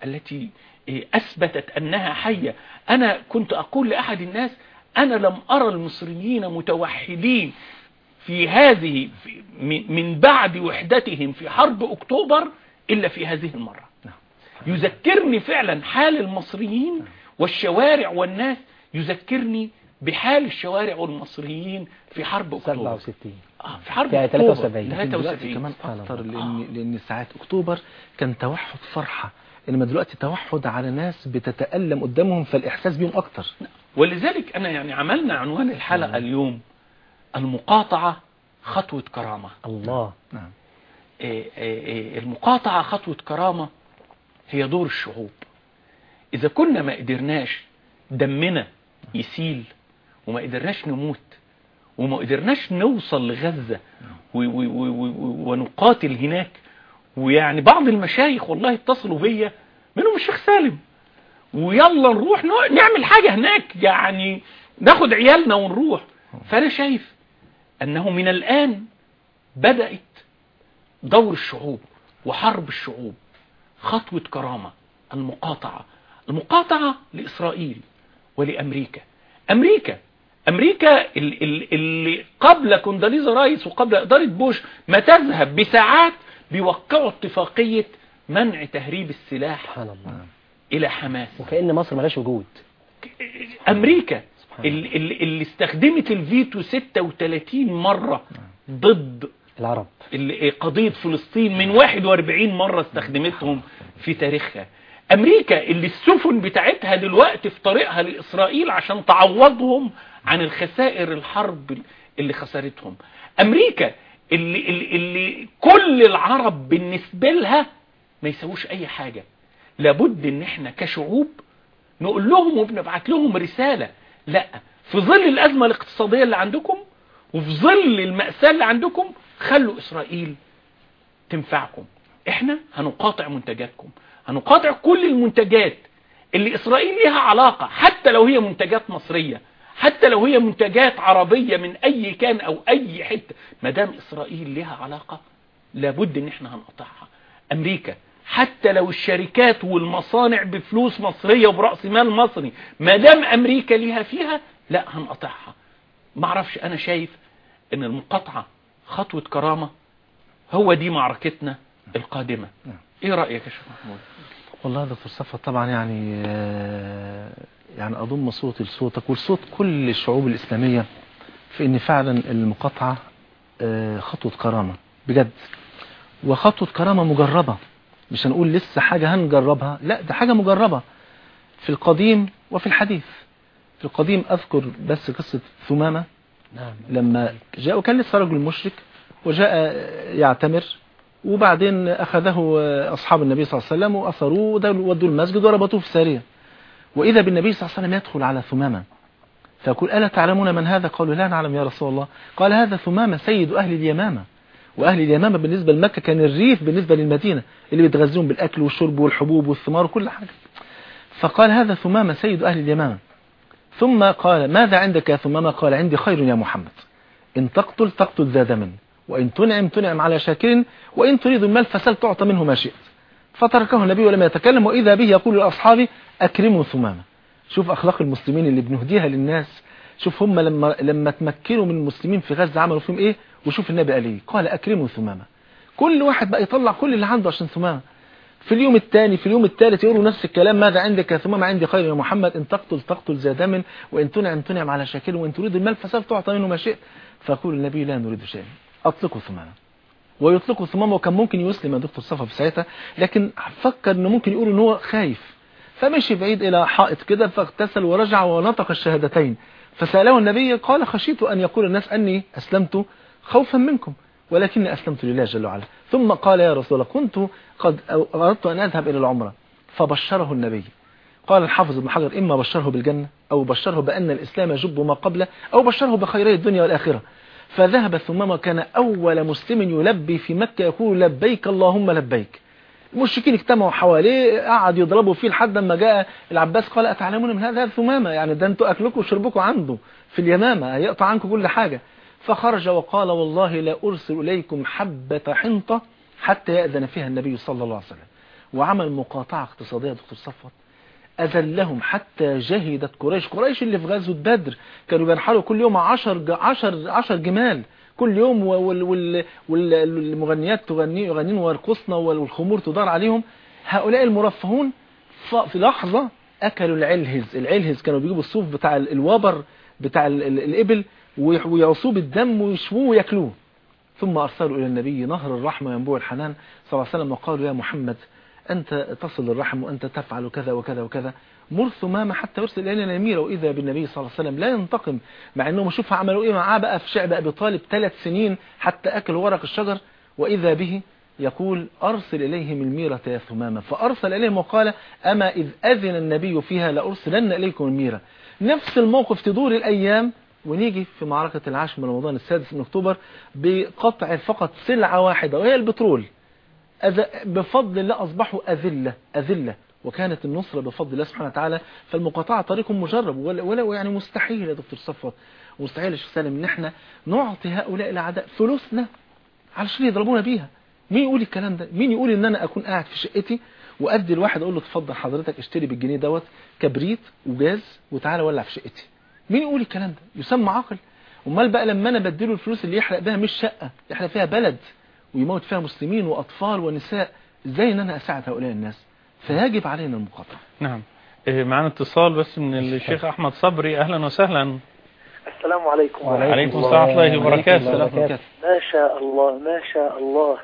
التي إيه، أثبتت أنها حية أنا كنت أقول لأحد الناس أنا لم أرى المصريين متوحدين في هذه في من- من بعد وحدتهم في حرب أكتوبر إلا في هذه المرة يذكرني فعلا حال المصريين والشوارع والناس يذكرني بحال الشوارع والمصريين في حرب أكتوبر 67 آه، في حرب في أكتوبر 73. لكن دلوقتي 73 كمان سبحان اكتر الله. لان لان ساعات اكتوبر كان توحد فرحه انما دلوقتي توحد على ناس بتتالم قدامهم فالاحساس بيهم اكتر ولذلك أنا يعني عملنا عنوان الحلقة اليوم المقاطعة خطوة كرامة الله نعم إيه إيه إيه المقاطعة خطوة كرامة هي دور الشعوب إذا كنا ما قدرناش دمنا يسيل وما قدرناش نموت وما قدرناش نوصل لغزة و- و- و- و- ونقاتل هناك ويعني بعض المشايخ والله اتصلوا بيا منهم الشيخ سالم ويلا نروح ن- نعمل حاجة هناك يعني ناخد عيالنا ونروح فأنا شايف أنه من الآن بدأت دور الشعوب وحرب الشعوب خطوة كرامة المقاطعة المقاطعة لإسرائيل ولأمريكا أمريكا أمريكا ال- ال- اللي قبل كونداليزا رايس وقبل إدارة بوش ما تذهب بساعات بيوقعوا اتفاقية منع تهريب السلاح سبحان الله إلى حماس وكأن مصر ملاش وجود أمريكا سبحان الله. اللي, اللي اللي استخدمت الفيتو 36 مرة ضد العرب اللي- قضية فلسطين من 41 مرة استخدمتهم في تاريخها أمريكا اللي السفن بتاعتها دلوقتي في طريقها لإسرائيل عشان تعوضهم عن الخسائر الحرب اللي خسرتهم أمريكا اللي, اللي, اللي كل العرب بالنسبة لها ما يسووش أي حاجة لابد ان احنا كشعوب نقول لهم وبنبعت لهم رسالة لا في ظل الأزمة الاقتصادية اللي عندكم وفي ظل المأساة اللي عندكم خلوا إسرائيل تنفعكم احنا هنقاطع منتجاتكم هنقاطع كل المنتجات اللي إسرائيل لها علاقة حتى لو هي منتجات مصرية حتى لو هي منتجات عربية من أي كان أو أي حتة ما دام إسرائيل لها علاقة لابد ان احنا هنقطعها امريكا حتى لو الشركات والمصانع بفلوس مصرية وبرأس مال مصري ما دام امريكا ليها فيها لا هنقطعها معرفش انا شايف ان المقاطعة خطوة كرامة هو دي معركتنا القادمة نعم. ايه رأيك يا شيخ محمود والله يا دكتور صفوت طبعا يعني آه، يعني اضم صوتي لصوتك ولصوت كل الشعوب الاسلاميه في ان فعلا المقاطعه آه، خطوه كرامه بجد وخطوه كرامه مجربه مش هنقول لسه حاجه هنجربها لا ده حاجه مجربه في القديم وفي الحديث في القديم اذكر بس قصه ثمامه نعم لما جاء وكان لسه رجل مشرك وجاء يعتمر وبعدين أخذه أصحاب النبي صلى الله عليه وسلم وأثروه ودوا المسجد وربطوه في سارية وإذا بالنبي صلى الله عليه وسلم يدخل على ثمامة فيقول ألا تعلمون من هذا قالوا لا نعلم يا رسول الله قال هذا ثمامة سيد أهل اليمامة وأهل اليمامة بالنسبة لمكة كان الريف بالنسبة للمدينة اللي بيتغذون بالأكل والشرب والحبوب والثمار وكل حاجة فقال هذا ثمامة سيد أهل اليمامة ثم قال ماذا عندك يا ثمامة قال عندي خير يا محمد إن تقتل تقتل ذا دم وإن تنعم تنعم على شاكر وإن تريد المال فسل تعطى منه ما شئت فتركه النبي ولم يتكلم وإذا به يقول لأصحابه أكرموا ثمامة شوف أخلاق المسلمين اللي بنهديها للناس شوف هم لما لما تمكنوا من المسلمين في غزة عملوا فيهم إيه وشوف النبي قال إيه قال أكرموا ثمامة كل واحد بقى يطلع كل اللي عنده عشان ثمامة في اليوم الثاني في اليوم الثالث يقولوا نفس الكلام ماذا عندك يا ثمامة عندي خير يا محمد إن تقتل تقتل ذا دم وإن تنعم تنعم على شاكر وإن تريد المال فسل تعطى منه ما شئت فيقول النبي لا نريد شيئا أطلقوا ثمامة ويطلقوا ثمامة وكان ممكن يسلم يا دكتور صفا في ساعتها لكن فكر انه ممكن يقول ان هو خايف فمشي بعيد الى حائط كده فاغتسل ورجع ونطق الشهادتين فسأله النبي قال خشيت ان يقول الناس اني اسلمت خوفا منكم ولكني اسلمت لله جل وعلا ثم قال يا رسول الله كنت قد اردت ان اذهب الى العمرة فبشره النبي قال الحافظ ابن حجر اما بشره بالجنة او بشره بان الاسلام يجب ما قبله او بشره بخيري الدنيا والاخره فذهب ثمامة كان أول مسلم يلبي في مكة يقول لبيك اللهم لبيك المشركين اجتمعوا حواليه قعد يضربوا فيه لحد ما جاء العباس قال أتعلمون من هذا ثمامة يعني ده انتوا أكلكم وشربكم عنده في اليمامة هيقطع عنكم كل حاجة فخرج وقال والله لا أرسل إليكم حبة حنطة حتى يأذن فيها النبي صلى الله عليه وسلم وعمل مقاطعة اقتصادية يا دكتور صفوت أذلهم حتى جهدت قريش قريش اللي في غزوة بدر كانوا بينحروا كل يوم عشر, ج- عشر, عشر جمال كل يوم وال- وال- وال- والمغنيات تغني يغنين ويرقصن والخمور تدار عليهم هؤلاء المرفهون ف- في لحظة أكلوا العلهز العلهز كانوا بيجيبوا الصوف بتاع ال- الوبر بتاع ال- ال- الإبل ويح- ويعصوه بالدم ويشووه وياكلوه ثم أرسلوا إلى النبي نهر الرحمة ينبوع الحنان صلى الله عليه وسلم وقالوا يا محمد أنت تصل الرحم وأنت تفعل كذا وكذا وكذا مر ثمامة حتى يرسل إلينا نميرة وإذا بالنبي صلى الله عليه وسلم لا ينتقم مع أنهم شوف عملوا إيه معاه بقى في شعب أبي طالب ثلاث سنين حتى أكل ورق الشجر وإذا به يقول أرسل إليهم الميرة يا ثمامة فأرسل إليهم وقال أما إذ أذن النبي فيها لأرسلن إليكم الميرة نفس الموقف تدور الأيام ونيجي في معركة العاشر من رمضان السادس من أكتوبر بقطع فقط سلعة واحدة وهي البترول أذ- بفضل الله أصبحوا أذلة أذلة وكانت النصرة بفضل الله سبحانه وتعالى فالمقاطعة طريق مجرب ولا ولا يعني مستحيل يا دكتور صفوت مستحيل يا شيخ سالم ان احنا نعطي هؤلاء الاعداء فلوسنا علشان يضربونا بيها مين يقول الكلام ده مين يقول ان انا اكون قاعد في شقتي وادي الواحد اقول له اتفضل حضرتك اشتري بالجنيه دوت كبريت وجاز وتعالى ولع في شقتي مين يقول الكلام ده يسمى عقل امال بقى لما انا بديله الفلوس اللي يحرق بها مش شقه يحرق فيها بلد ويموت فيها مسلمين واطفال ونساء ازاي ان انا اساعد هؤلاء الناس فيجب علينا المقاطعه نعم إيه، معنا اتصال بس من الشيخ أحمد صبري أهلا وسهلا السلام عليكم وعليكم السلام ورحمة الله وبركاته. السلام عليكم ورحمة الله ما شاء الله ما شاء الله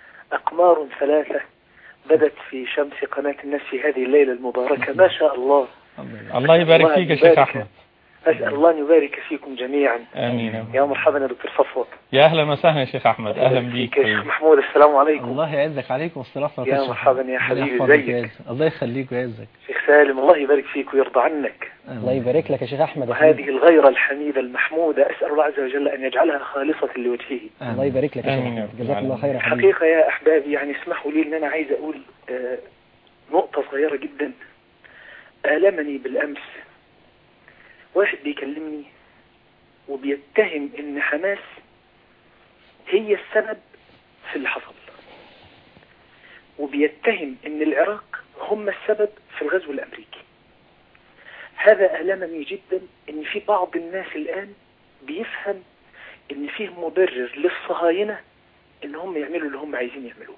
أقمار ثلاثة بدت في شمس قناة الناس في هذه الليلة المباركة ما شاء الله الله يبارك الله فيك يا يبارك. شيخ أحمد أسأل الله أن يبارك فيكم جميعا آمين آمين. يا مرحبا يا دكتور صفوت يا أهلا وسهلا يا شيخ أحمد أهلا بيك يا شيخ محمود السلام عليكم الله يعزك عليكم والصلاة يا مرحبا يا حبيبي زيك. الله يخليك ويعزك شيخ سالم الله يبارك فيك ويرضى عنك الله يبارك لك يا شيخ أحمد يا وهذه حبيبي. الغيرة الحميدة المحمودة أسأل الله عز وجل أن يجعلها خالصة لوجهه الله يبارك لك يا آمين يا شيخ رب جزاك الله العالمين. خير يا حبيبي الحقيقة يا أحبابي يعني اسمحوا لي أن أنا عايز أقول آه، نقطة صغيرة جدا آلمني بالأمس واحد بيكلمني وبيتهم أن حماس هي السبب في اللي حصل وبيتهم أن العراق هم السبب في الغزو الأمريكي هذا ألمني جدا أن في بعض الناس الآن بيفهم أن فيه مبرر للصهاينة ان هم يعملوا اللي هم عايزين يعملوه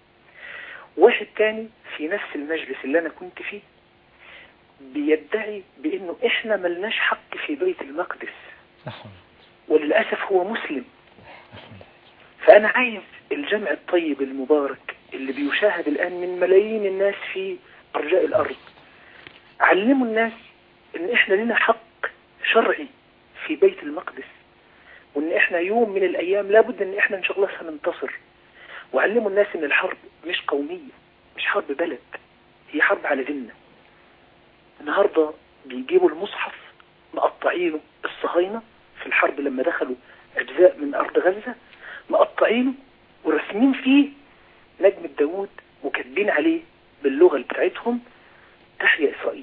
واحد تاني في نفس المجلس اللي انا كنت فيه بيدعي بانه احنا ملناش حق في بيت المقدس صح وللأسف هو مسلم فأنا عايز الجمع الطيب المبارك اللي بيشاهد الآن من ملايين الناس في أرجاء الأرض علموا الناس إن إحنا لنا حق شرعي في بيت المقدس وإن إحنا يوم من الأيام لابد إن إحنا إن شاء الله سننتصر وعلموا الناس إن الحرب مش قومية مش حرب بلد هي حرب على ديننا النهاردة بيجيبوا المصحف مقطعينه الصهاينة في الحرب لما دخلوا أجزاء من أرض غزة مقطعينه ورسمين فيه نجم داوود وكاتبين عليه باللغة بتاعتهم تحيا إسرائيل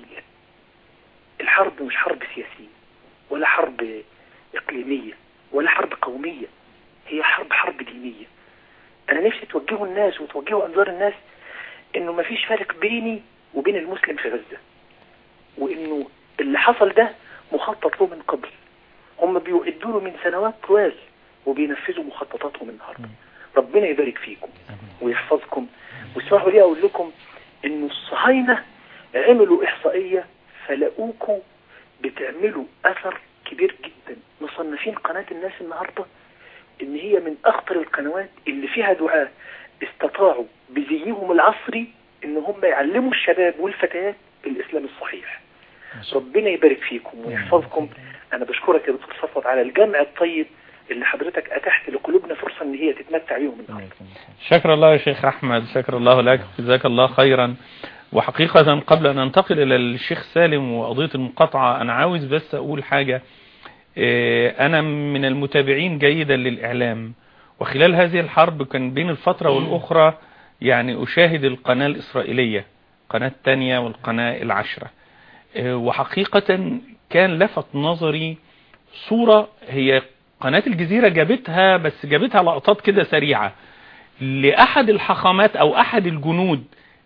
الحرب مش حرب سياسية ولا حرب إقليمية ولا حرب قومية هي حرب حرب دينية أنا نفسي توجهوا الناس وتوجهوا أنظار الناس إنه مفيش فرق بيني وبين المسلم في غزة وإنه اللي حصل ده مخطط له من قبل هم بيؤدوا له من سنوات طوال وبينفذوا مخططاتهم النهارده ربنا يبارك فيكم ويحفظكم واسمحوا لي اقول لكم انه الصهاينه عملوا احصائيه فلقوكوا بتعملوا اثر كبير جدا مصنفين قناه الناس النهارده ان هي من اخطر القنوات اللي فيها دعاة استطاعوا بزيهم العصري ان هم يعلموا الشباب والفتيات الاسلام الصحيح ربنا يبارك فيكم ويحفظكم انا بشكرك يا دكتور صفوت على الجمع الطيب اللي حضرتك اتحت لقلوبنا فرصه ان هي تتمتع بيهم النهارده شكر الله يا شيخ أحمد شكر الله لك جزاك الله خيرا وحقيقة قبل أن ننتقل إلى الشيخ سالم وقضية المقاطعة أنا عاوز بس أقول حاجة إيه، أنا من المتابعين جيدا للإعلام وخلال هذه الحرب كان بين الفترة والأخرى يعني أشاهد القناة الإسرائيلية قناة تانية والقناة العشرة إيه، وحقيقة كان لفت نظري صورة هي قناة الجزيرة جابتها بس جابتها لقطات كده سريعة لأحد الحاخامات أو أحد الجنود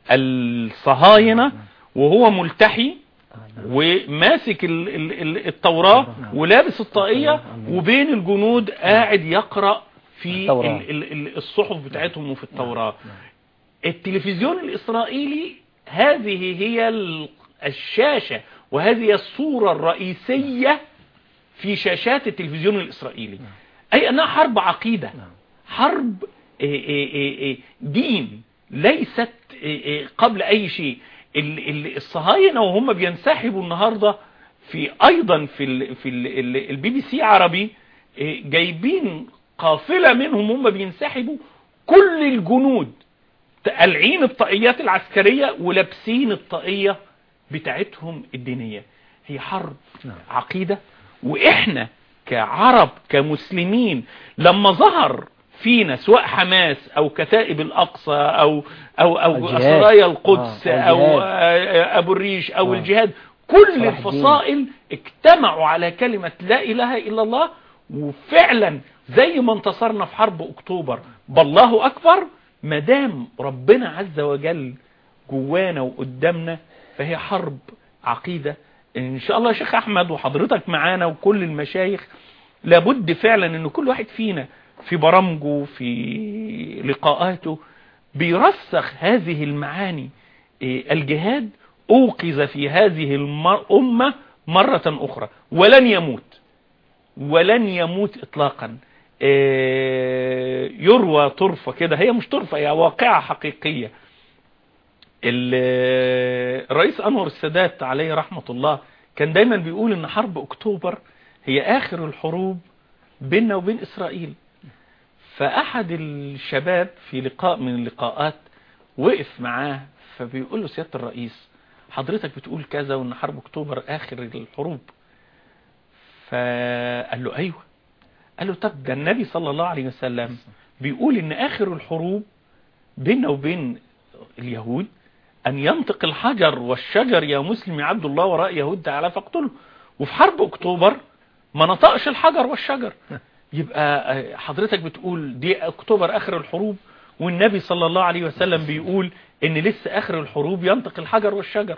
الصهاينة وهو ملتحي وماسك ال- ال- ال- التوراة ولابس الطاقية وبين الجنود قاعد يقرأ في التوراة. ال- ال- ال- الصحف بتاعتهم وفي التوراة التلفزيون الإسرائيلي هذه هي ال- الشاشة وهذه هي الصورة الرئيسية في شاشات التلفزيون الإسرائيلي أي أنها حرب عقيدة حرب إيه إيه إيه إيه دين ليست إيه إيه قبل أي شيء ال- ال- الصهاينة وهم بينسحبوا النهاردة في أيضا في ال في ال- ال- البي بي سي عربي إيه جايبين قافلة منهم هم بينسحبوا كل الجنود قالعين الطاقيات العسكرية ولابسين الطاقية بتاعتهم الدينية هي حرب عقيدة وإحنا كعرب كمسلمين لما ظهر فينا سواء حماس أو كتائب الأقصى أو أو أو الجهاد. سرايا القدس آه، أو الجهاد. آه، أبو الريش أو آه. الجهاد كل صلاح الدين. الفصائل اجتمعوا على كلمة لا إله إلا الله وفعلا زي ما انتصرنا في حرب أكتوبر بالله أكبر مدام ربنا عز وجل جوانا وقدامنا فهي حرب عقيدة ان شاء الله يا شيخ احمد وحضرتك معانا وكل المشايخ لابد فعلا ان كل واحد فينا في برامجه في لقاءاته بيرسخ هذه المعاني إيه، الجهاد اوقظ في هذه الأمة مرة اخرى ولن يموت ولن يموت اطلاقا إيه، يروى طرفة كده هي مش طرفة هي واقعة حقيقية ال- الرئيس أنور السادات عليه رحمة الله كان دايما بيقول ان حرب اكتوبر هي اخر الحروب بيننا وبين اسرائيل فاحد الشباب في لقاء من اللقاءات وقف معاه فبيقول له سيادة الرئيس حضرتك بتقول كذا وان حرب اكتوبر اخر الحروب فقال له ايوه قال له طب ده النبي صلى الله عليه وسلم بيقول ان اخر الحروب بيننا وبين اليهود أن ينطق الحجر والشجر يا مسلم يا عبد الله وراء يهود تعالى فاقتله وفي حرب أكتوبر ما نطقش الحجر والشجر يبقى آه، حضرتك بتقول دي أكتوبر آخر الحروب والنبي صلى الله عليه وسلم بيقول إن لسه آخر الحروب ينطق الحجر والشجر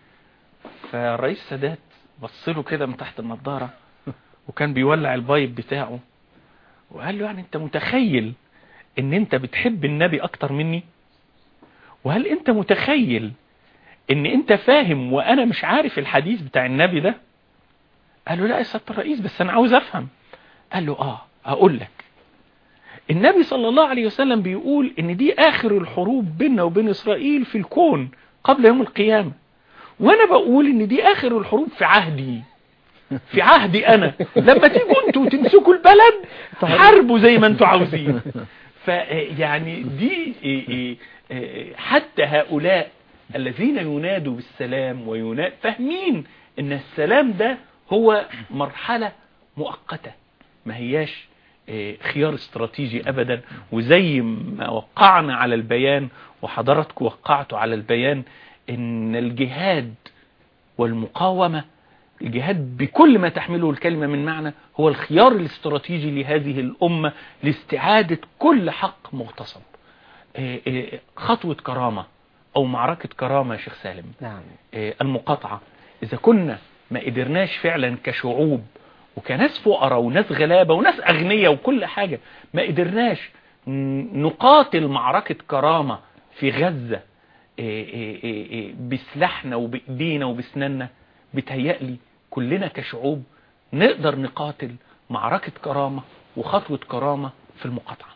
فالرئيس سادات بص له كده من تحت النضارة وكان بيولع البايب بتاعه وقال له يعني انت متخيل ان انت بتحب النبي اكتر مني وهل انت متخيل ان انت فاهم وانا مش عارف الحديث بتاع النبي ده قال له لا يا سيادة الرئيس بس انا عاوز افهم قال له اه اقول لك النبي صلى الله عليه وسلم بيقول ان دي اخر الحروب بيننا وبين اسرائيل في الكون قبل يوم القيامة وانا بقول ان دي اخر الحروب في عهدي في عهدي انا لما تيجوا انتوا تمسكوا البلد حاربوا زي ما انتوا عاوزين فيعني دي إيه إيه إيه حتى هؤلاء الذين ينادوا بالسلام ويناد فاهمين ان السلام ده هو مرحلة مؤقتة ما هياش إيه، خيار استراتيجي ابدا وزي ما وقعنا على البيان وحضراتكم وقعتوا على البيان ان الجهاد والمقاومة الجهاد بكل ما تحمله الكلمة من معنى هو الخيار الاستراتيجي لهذه الأمة لاستعادة كل حق مغتصب إيه إيه خطوة كرامة أو معركة كرامة يا شيخ سالم نعم إيه المقاطعة إذا كنا ما قدرناش فعلا كشعوب وكناس فقراء وناس غلابة وناس أغنياء وكل حاجة ما قدرناش ن- نقاتل معركة كرامة في غزة إيه إيه إيه إيه بسلاحنا وبإيدينا وبسناننا بتهيألي كلنا كشعوب نقدر نقاتل معركة كرامة وخطوة كرامة في المقاطعة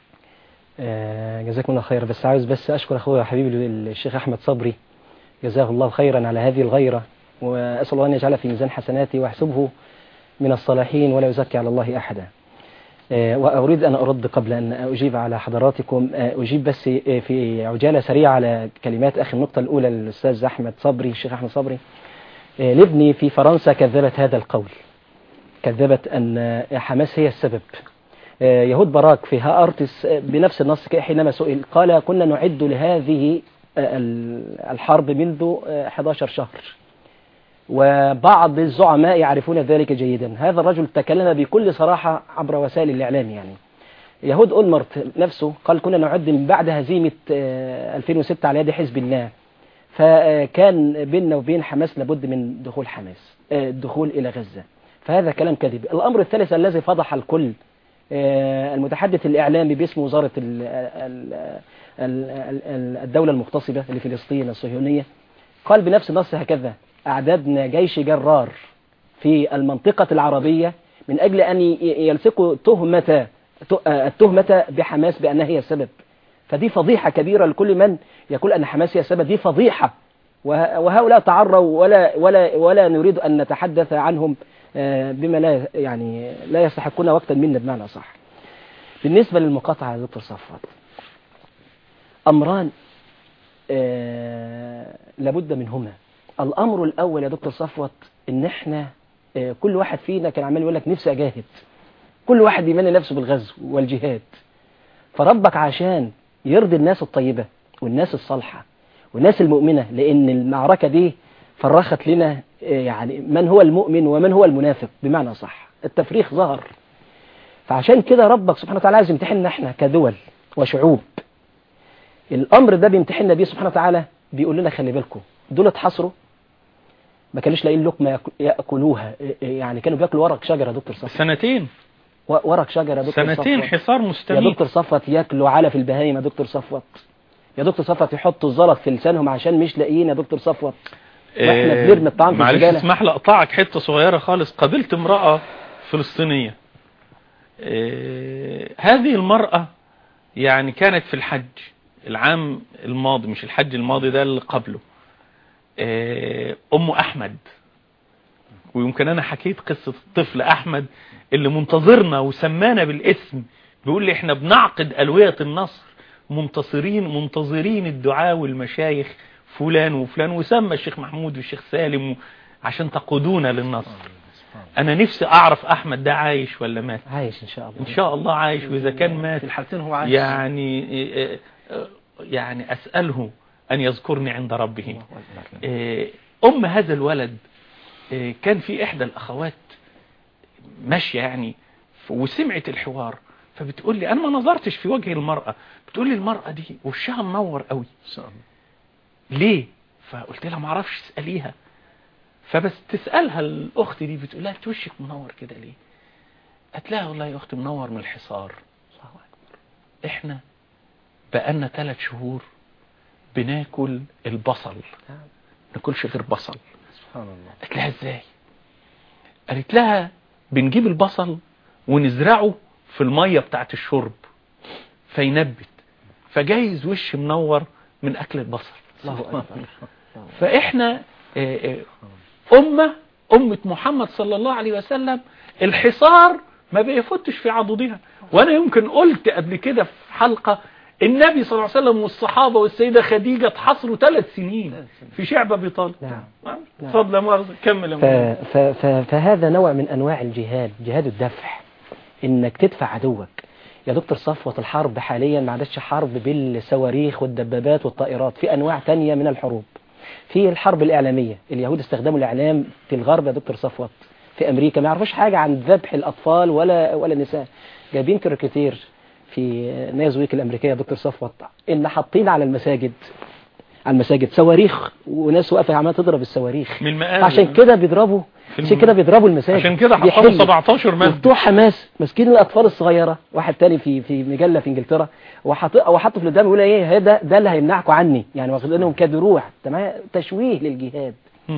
آه، جزاكم الله خير بس عاوز بس أشكر أخويا وحبيبي الشيخ أحمد صبري جزاه الله خيرا على هذه الغيرة وأسأل الله أن يجعلها في ميزان حسناتي ويحسبه من الصالحين ولا يزكي على الله أحدا آه، وأريد أن أرد قبل أن أجيب على حضراتكم آه، أجيب بس آه، في عجالة سريعة على كلمات أخي النقطة الأولى للأستاذ أحمد صبري الشيخ أحمد صبري آه، لابني في فرنسا كذبت هذا القول كذبت أن آه، حماس هي السبب آه، يهود باراك في ها أرتس آه، بنفس النص كده حينما سئل قال كنا نعد لهذه آه، ال- الحرب منذ آه، 11 شهر وبعض الزعماء يعرفون ذلك جيدا هذا الرجل تكلم بكل صراحة عبر وسائل الإعلام يعني يهود أولمرت نفسه قال كنا نعد من بعد هزيمة آه، 2006 على يد حزب الله فكان بيننا وبين حماس لابد من دخول حماس آه، الدخول إلى غزة فهذا كلام كذب الأمر الثالث الذي فضح الكل آه، المتحدث الإعلامي باسم وزارة ال- ال- ال- ال- الدولة المغتصبة لفلسطين الصهيونية قال بنفس النص هكذا أعددنا جيش جرار في المنطقة العربية من أجل أن ي- يلصقوا تهمة ت- آه، التهمة بحماس بأنها هي السبب فدي فضيحة كبيرة لكل من يقول أن حماس هي السبب دي فضيحة وه- وهؤلاء تعروا ولا ولا ولا نريد أن نتحدث عنهم آه، بما لا يعني لا يستحقون وقتا منا بمعنى صح بالنسبة للمقاطعة يا دكتور صفوت أمران آه، لابد منهما الأمر الأول يا دكتور صفوت إن إحنا آه، كل واحد فينا كان عمال يقول لك نفسي أجاهد كل واحد يمني نفسه بالغزو والجهاد فربك عشان يرضي الناس الطيبة والناس الصالحة والناس المؤمنة لأن المعركة دي فرخت لنا آه، يعني من هو المؤمن ومن هو المنافق بمعنى صح التفريخ ظهر فعشان كده ربك سبحانه وتعالى عايز يمتحننا احنا كدول وشعوب الامر ده بيمتحننا بيه سبحانه وتعالى بيقول لنا خلي بالكم دول اتحصروا ما كانوش لاقيين لقمه ياك- ياكلوها يعني كانوا بياكلوا ورق شجره يا دكتور صفوت سنتين و- ورق شجره يا دكتور سنتين صفوت. حصار يا مستميت دكتور صفوت ياكلوا علف البهايم يا دكتور صفوت يا دكتور صفوت يحطوا الزلط في لسانهم عشان مش لاقيين يا دكتور صفوت واحنا آه، بنرمي الطعام في معلش الزبالة. اسمح لي اقطعك حته صغيره خالص قابلت امراه فلسطينيه آه، هذه المراه يعني كانت في الحج العام الماضي مش الحج الماضي ده اللي قبله آه، ام احمد ويمكن انا حكيت قصه الطفل احمد اللي منتظرنا وسمانا بالاسم بيقول لي احنا بنعقد الويه النصر منتصرين منتظرين الدعاء والمشايخ فلان وفلان وسمى الشيخ محمود والشيخ سالم و- عشان تقودونا للنصر انا نفسي اعرف احمد ده عايش ولا مات عايش ان شاء الله ان شاء الله عايش واذا كان مات في الحالتين هو عايش يعني آه، آه، يعني اساله ان يذكرني عند ربه آه، ام هذا الولد آه، كان في احدى الاخوات ماشيه يعني ف- وسمعت الحوار فبتقول لي انا ما نظرتش في وجه المراه بتقول لي المراه دي وشها منور قوي ان شاء الله ليه فقلت لها ما اعرفش اساليها فبس تسالها الاخت دي بتقول لها انت وشك منور كده ليه قالت لها والله يا اختي منور من الحصار الله اكبر احنا بقالنا ثلاث شهور بناكل البصل ناكلش غير بصل سبحان الله قالت لها ازاي قالت لها بنجيب البصل ونزرعه في المية بتاعت الشرب فينبت فجايز وش منور من اكل البصل الله اكبر فاحنا آه، آه، أمة أمة محمد صلى الله عليه وسلم الحصار ما بيفوتش في عضدها وأنا يمكن قلت قبل كده في حلقة النبي صلى الله عليه وسلم والصحابة والسيدة خديجة اتحصروا ثلاث سنين في شعب أبي طالب نعم. آه، اتفضل يا مؤاخذة كمل يا ف... مولانا. ف... ف... فهذا نوع من أنواع الجهاد جهاد الدفع إنك تدفع عدوك يا دكتور صفوة الحرب حاليا ما عادتش حرب بالصواريخ والدبابات والطائرات في أنواع تانية من الحروب في الحرب الإعلامية اليهود استخدموا الإعلام في الغرب يا دكتور صفوت في أمريكا ما يعرفوش حاجة عن ذبح الأطفال ولا ولا النساء جايبين كاريكاتير في نايز الأمريكية يا دكتور صفوت إن حاطين على المساجد على المساجد صواريخ وناس واقفة عمالة تضرب الصواريخ من المآذن. عشان كده بيضربوا في عشان الم- كده بيضربوا المساجد عشان كده حطموا بيحلوا. 17 مسجد وبتوع حماس ماسكين الاطفال الصغيره واحد تاني في في مجله في انجلترا وحاط وحطه في القدام يقول ايه ده ده اللي هيمنعكم عني يعني واخدينهم كدروع تمام تشويه للجهاد مم.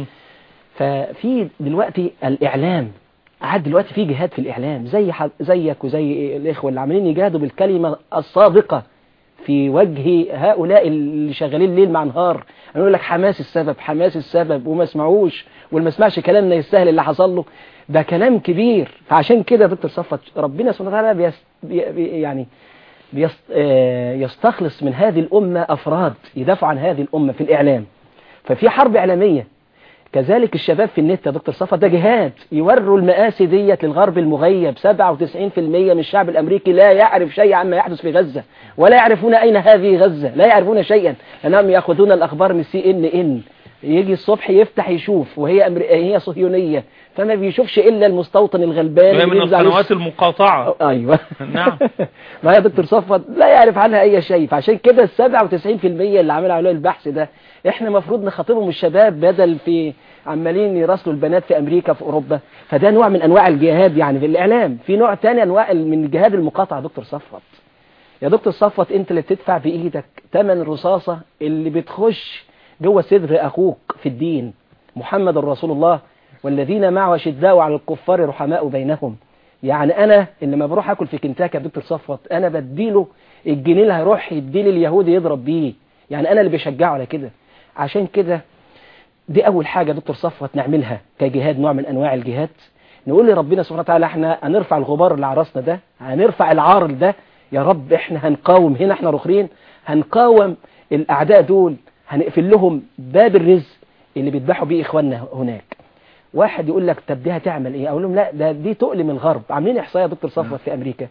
ففي دلوقتي الاعلام عاد دلوقتي في جهاد في الاعلام زي ح- زيك وزي الاخوه اللي عاملين يجاهدوا بالكلمه الصادقه في وجه هؤلاء اللي شغالين ليل مع نهار يقول لك حماس السبب حماس السبب وما اسمعوش واللي ما سمعش كلامنا يستاهل اللي حصل له ده كلام كبير فعشان كده يا دكتور صفت ربنا سبحانه وتعالى بيس بي بي- يعني بيست آه، يستخلص من هذه الأمة أفراد يدافعوا عن هذه الأمة في الإعلام ففي حرب إعلامية كذلك الشباب في النت يا دكتور صفا ده جهاد يوروا المآسي ديت للغرب المغيب 97% من الشعب الأمريكي لا يعرف شيء عما يحدث في غزة ولا يعرفون أين هذه غزة لا يعرفون شيئا لأنهم يأخذون الأخبار من سي إن إن يجي الصبح يفتح يشوف وهي أمر... هي صهيونية فما بيشوفش إلا المستوطن الغلبان وهي اللي من بينزل عليه القنوات المقاطعة ايوه نعم. ما يا دكتور صفوت لا يعرف عنها اي شيء فعشان كده ال 97% اللي عامل عليه البحث ده احنا المفروض نخاطبهم الشباب بدل في عمالين يراسلوا البنات في امريكا في اوروبا فده نوع من انواع الجهاد يعني في الاعلام في نوع تاني انواع من الجهاد المقاطعه يا دكتور صفوت يا دكتور صفوت انت اللي بتدفع بايدك ثمن الرصاصه اللي بتخش جوه صدر اخوك في الدين محمد رسول الله والذين معه اشداء على الكفار رحماء بينهم يعني انا اللي لما بروح اكل في كنتاكي يا دكتور صفوت انا بديله الجنيه اللي هيروح يديه اليهودي يضرب بيه يعني انا اللي بشجعه على كده عشان كده دي اول حاجه يا دكتور صفوت نعملها كجهاد نوع من انواع الجهاد نقول لربنا سبحانه وتعالى احنا هنرفع الغبار اللي على راسنا ده هنرفع العار ده يا رب احنا هنقاوم هنا احنا رخرين هنقاوم الاعداء دول هنقفل لهم باب الرزق اللي بيذبحوا بيه اخواننا هناك واحد يقول لك طب دي هتعمل ايه اقول لهم لا ده دي تؤلم الغرب عاملين احصائيه يا دكتور صفوت في امريكا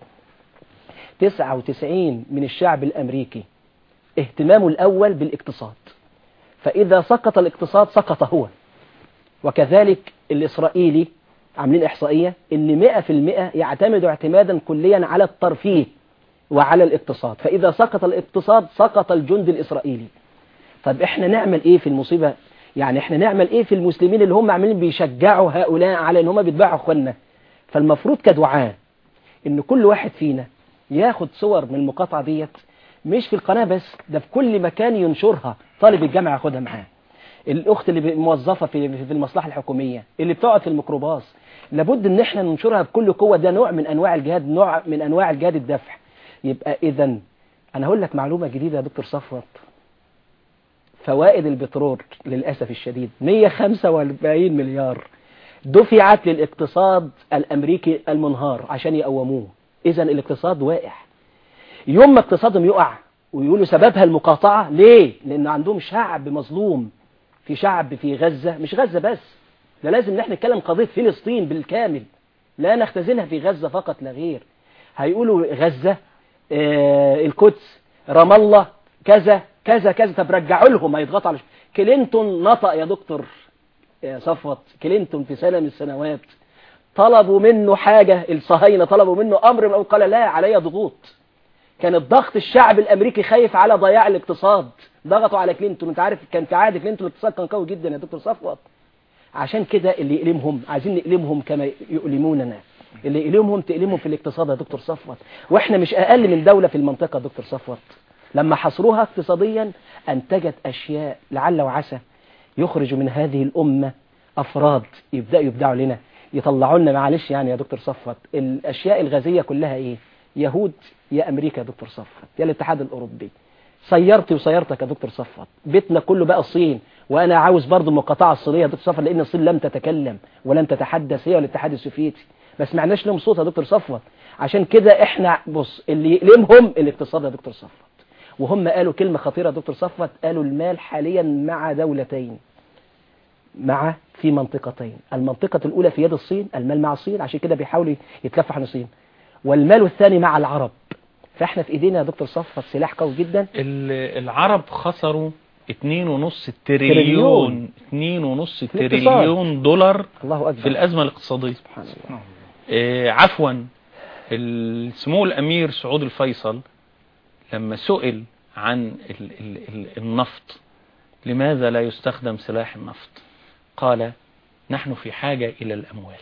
99 من الشعب الامريكي اهتمامه الاول بالاقتصاد فاذا سقط الاقتصاد سقط هو وكذلك الاسرائيلي عاملين احصائيه ان 100% يعتمدوا اعتمادا كليا على الترفيه وعلى الاقتصاد فاذا سقط الاقتصاد سقط الجند الاسرائيلي طب احنا نعمل ايه في المصيبه يعني احنا نعمل ايه في المسلمين اللي هم عاملين بيشجعوا هؤلاء على ان هم بيتبعوا اخواننا فالمفروض كدعاء ان كل واحد فينا ياخد صور من المقاطعه ديت مش في القناه بس ده في كل مكان ينشرها طالب الجامعه ياخدها معاه الاخت اللي موظفه في في المصلحه الحكوميه اللي بتقعد في الميكروباص لابد ان احنا ننشرها بكل قوه ده نوع من انواع الجهاد نوع من انواع الجهاد الدفع يبقى اذا انا هقول لك معلومه جديده يا دكتور صفوت فوائد البترول للأسف الشديد 145 مليار دفعت للاقتصاد الأمريكي المنهار عشان يقوموه إذا الاقتصاد واقع يوم ما اقتصادهم يقع ويقولوا سببها المقاطعة ليه؟ لأن عندهم شعب مظلوم في شعب في غزة مش غزة بس ده لازم نحن نتكلم قضية فلسطين بالكامل لا نختزلها في غزة فقط لا غير هيقولوا غزة آه القدس رام الله كذا كذا كذا طب رجعوا لهم هيضغطوا على كلينتون نطق يا دكتور يا صفوت كلينتون في سنة من السنوات طلبوا منه حاجة الصهاينة طلبوا منه أمر من قال لا علي ضغوط كان الضغط الشعب الأمريكي خايف على ضياع الاقتصاد ضغطوا على كلينتون انت عارف كان في عهد كلينتون الاقتصاد كان قوي جدا يا دكتور صفوت عشان كده اللي يقلمهم عايزين نقلمهم كما يؤلموننا اللي يقلمهم تقلمهم في الاقتصاد يا دكتور صفوت واحنا مش أقل من دولة في المنطقة دكتور صفوت لما حصروها اقتصاديا أنتجت أشياء لعل وعسى يخرج من هذه الأمة أفراد يبدأوا يبدعوا لنا يطلعوا لنا معلش يعني يا دكتور صفوت الأشياء الغازية كلها إيه يهود يا أمريكا يا دكتور صفوت يا الاتحاد الأوروبي سيارتي وسيارتك يا دكتور صفوت بيتنا كله بقى الصين وأنا عاوز برضو المقاطعة الصينية يا دكتور صفوت لأن الصين لم تتكلم ولم تتحدث هي والاتحاد السوفيتي ما سمعناش لهم صوت يا دكتور صفوت عشان كده احنا بص اللي يقلمهم الاقتصاد يا دكتور صفوت وهم قالوا كلمة خطيرة دكتور صفوت قالوا المال حاليا مع دولتين مع في منطقتين المنطقة الأولى في يد الصين المال مع الصين عشان كده بيحاولوا يتلفوا عن الصين والمال الثاني مع العرب فاحنا في ايدينا يا دكتور صفوت سلاح قوي جدا العرب خسروا 2.5 تريليون 2.5 تريليون دولار الله أكبر في الأزمة الاقتصادية سبحان الله آه عفوا سمو الأمير سعود الفيصل لما سئل عن ال ال ال النفط لماذا لا يستخدم سلاح النفط قال نحن في حاجة إلى الأموال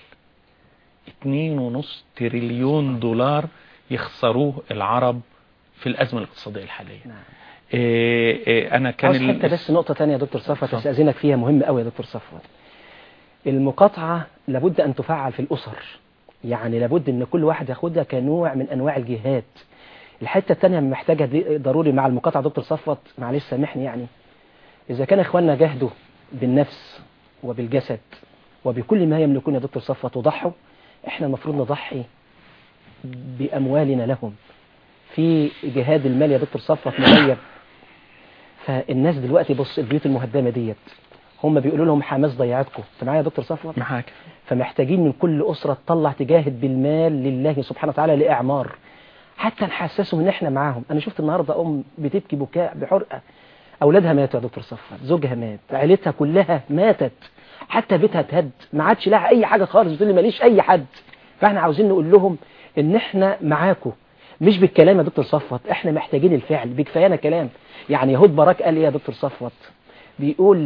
2.5 تريليون دولار يخسروه العرب في الأزمة الاقتصادية الحالية نعم. إيه إيه أنا كان عاوز حتى بس نقطة تانية يا دكتور صفوت استأذنك فيها مهمة قوي يا دكتور صفوت المقاطعة لابد أن تفعل في الأسر يعني لابد أن كل واحد ياخدها كنوع من أنواع الجهاد الحتة التانية محتاجة دي ضروري مع المقاطعة دكتور صفوت معلش سامحني يعني إذا كان إخواننا جاهدوا بالنفس وبالجسد وبكل ما يملكون يا دكتور صفوت وضحوا إحنا المفروض نضحي بأموالنا لهم في جهاد المال يا دكتور صفوت مغير فالناس دلوقتي بص البيوت المهدمة ديت هم بيقولوا لهم حماس ضيعتكم انت معايا يا دكتور صفوت معاك فمحتاجين من كل أسرة تطلع تجاهد بالمال لله سبحانه وتعالى لإعمار حتى نحسسهم ان احنا معاهم انا شفت النهاردة ام بتبكي بكاء بحرقة اولادها ماتوا يا دكتور صفوت زوجها مات عيلتها كلها ماتت حتى بيتها اتهد ما عادش لها اي حاجه خالص بتقول لي ماليش اي حد فاحنا عاوزين نقول لهم ان احنا معاكم مش بالكلام يا دكتور صفوت احنا محتاجين الفعل بكفايانا كلام يعني يهود باراك قال ايه يا دكتور صفوت بيقول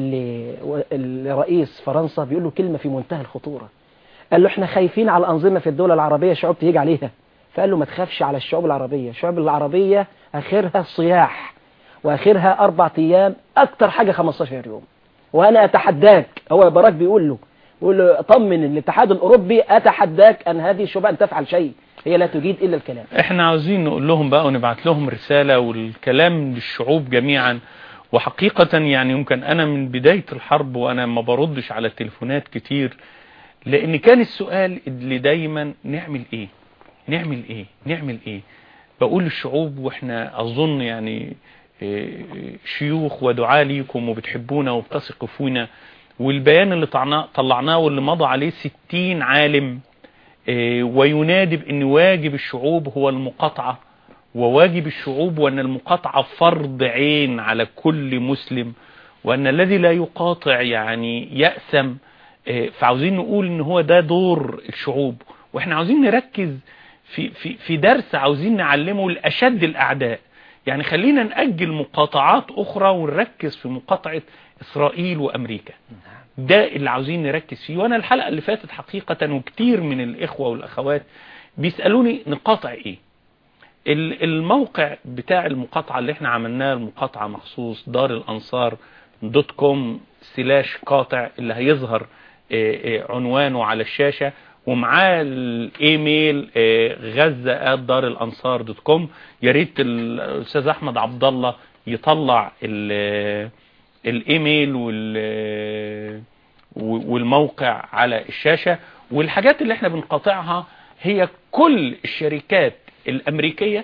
لرئيس فرنسا بيقول له كلمة في منتهى الخطورة قال له احنا خايفين على الأنظمة في الدولة العربية شعوب تيجي عليها فقال له ما تخافش على الشعوب العربية الشعوب العربية آخرها صياح وآخرها أربع أيام أكتر حاجة 15 يوم وأنا أتحداك هو باراك بيقول له بيقول له طمن الاتحاد الأوروبي أتحداك أن هذه الشعوب أن تفعل شيء هي لا تجيد إلا الكلام احنا عاوزين نقول لهم بقى ونبعت لهم رسالة والكلام للشعوب جميعا وحقيقة يعني يمكن انا من بداية الحرب وانا ما بردش على التليفونات كتير لان كان السؤال اللي دايما نعمل ايه نعمل ايه نعمل ايه بقول للشعوب واحنا اظن يعني إيه، شيوخ ودعاة ليكم وبتحبونا وبتثقوا فينا والبيان اللي طعناه- طلعناه واللي مضى عليه ستين عالم إيه، وينادي بأن واجب الشعوب هو المقاطعة وواجب الشعوب وأن المقاطعة فرض عين على كل مسلم وأن الذي لا يقاطع يعني يأسم إيه، فعاوزين نقول أن هو ده دور الشعوب وإحنا عاوزين نركز في, في, في درس عاوزين نعلمه لأشد الأعداء يعني خلينا نأجل مقاطعات أخرى ونركز في مقاطعة إسرائيل وأمريكا ده اللي عاوزين نركز فيه وانا الحلقة اللي فاتت حقيقة وكتير من الاخوة والاخوات بيسألوني نقاطع ايه ال- الموقع بتاع المقاطعة اللي احنا عملناه المقاطعة مخصوص دار الانصار دوت كوم سلاش قاطع اللي هيظهر آه، آه، عنوانه على الشاشة ومعاه الايميل آه، غزة دار الانصار دوت كوم يا ريت الاستاذ احمد عبد الله يطلع ال- الايميل وال والموقع على الشاشة والحاجات اللي احنا بنقاطعها هي كل الشركات الامريكية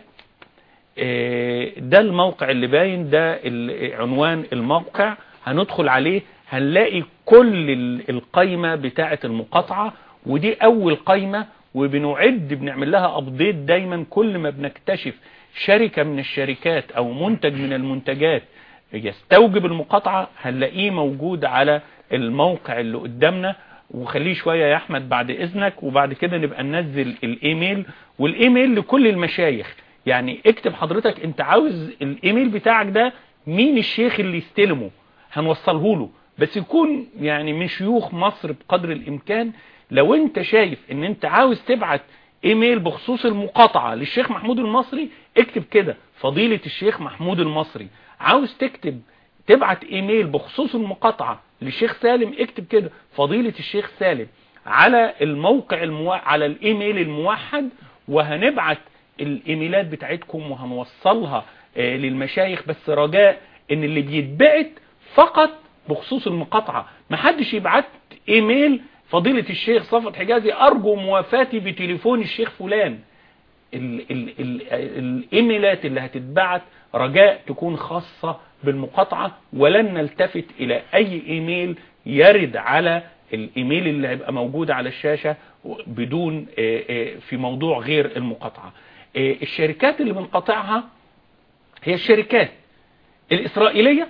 آه، ده الموقع اللي باين ده ال- عنوان الموقع هندخل عليه هنلاقي كل ال- القايمة بتاعة المقاطعة ودي اول قايمة وبنعد بنعمل لها ابديت دايما كل ما بنكتشف شركة من الشركات او منتج من المنتجات يستوجب المقاطعة هنلاقيه موجود على الموقع اللي قدامنا وخليه شوية يا احمد بعد اذنك وبعد كده نبقى ننزل الايميل والايميل لكل المشايخ يعني اكتب حضرتك انت عاوز الايميل بتاعك ده مين الشيخ اللي يستلمه هنوصله له بس يكون يعني من شيوخ مصر بقدر الامكان لو انت شايف ان انت عاوز تبعت ايميل بخصوص المقاطعة للشيخ محمود المصري اكتب كده فضيلة الشيخ محمود المصري عاوز تكتب تبعت ايميل بخصوص المقاطعة للشيخ سالم اكتب كده فضيلة الشيخ سالم على الموقع المو... على الايميل الموحد وهنبعت الايميلات بتاعتكم وهنوصلها آه، للمشايخ بس رجاء ان اللي بيتبعت فقط بخصوص المقاطعة محدش يبعت ايميل فضيلة الشيخ صفت حجازي ارجو موافاتي بتليفون الشيخ فلان ال- ال- ال- الايميلات اللي هتتبعت رجاء تكون خاصة بالمقاطعة ولن نلتفت الى اي ايميل يرد على الايميل اللي هيبقى موجود على الشاشة بدون آه، آه، في موضوع غير المقاطعة آه، الشركات اللي بنقاطعها هي الشركات الاسرائيلية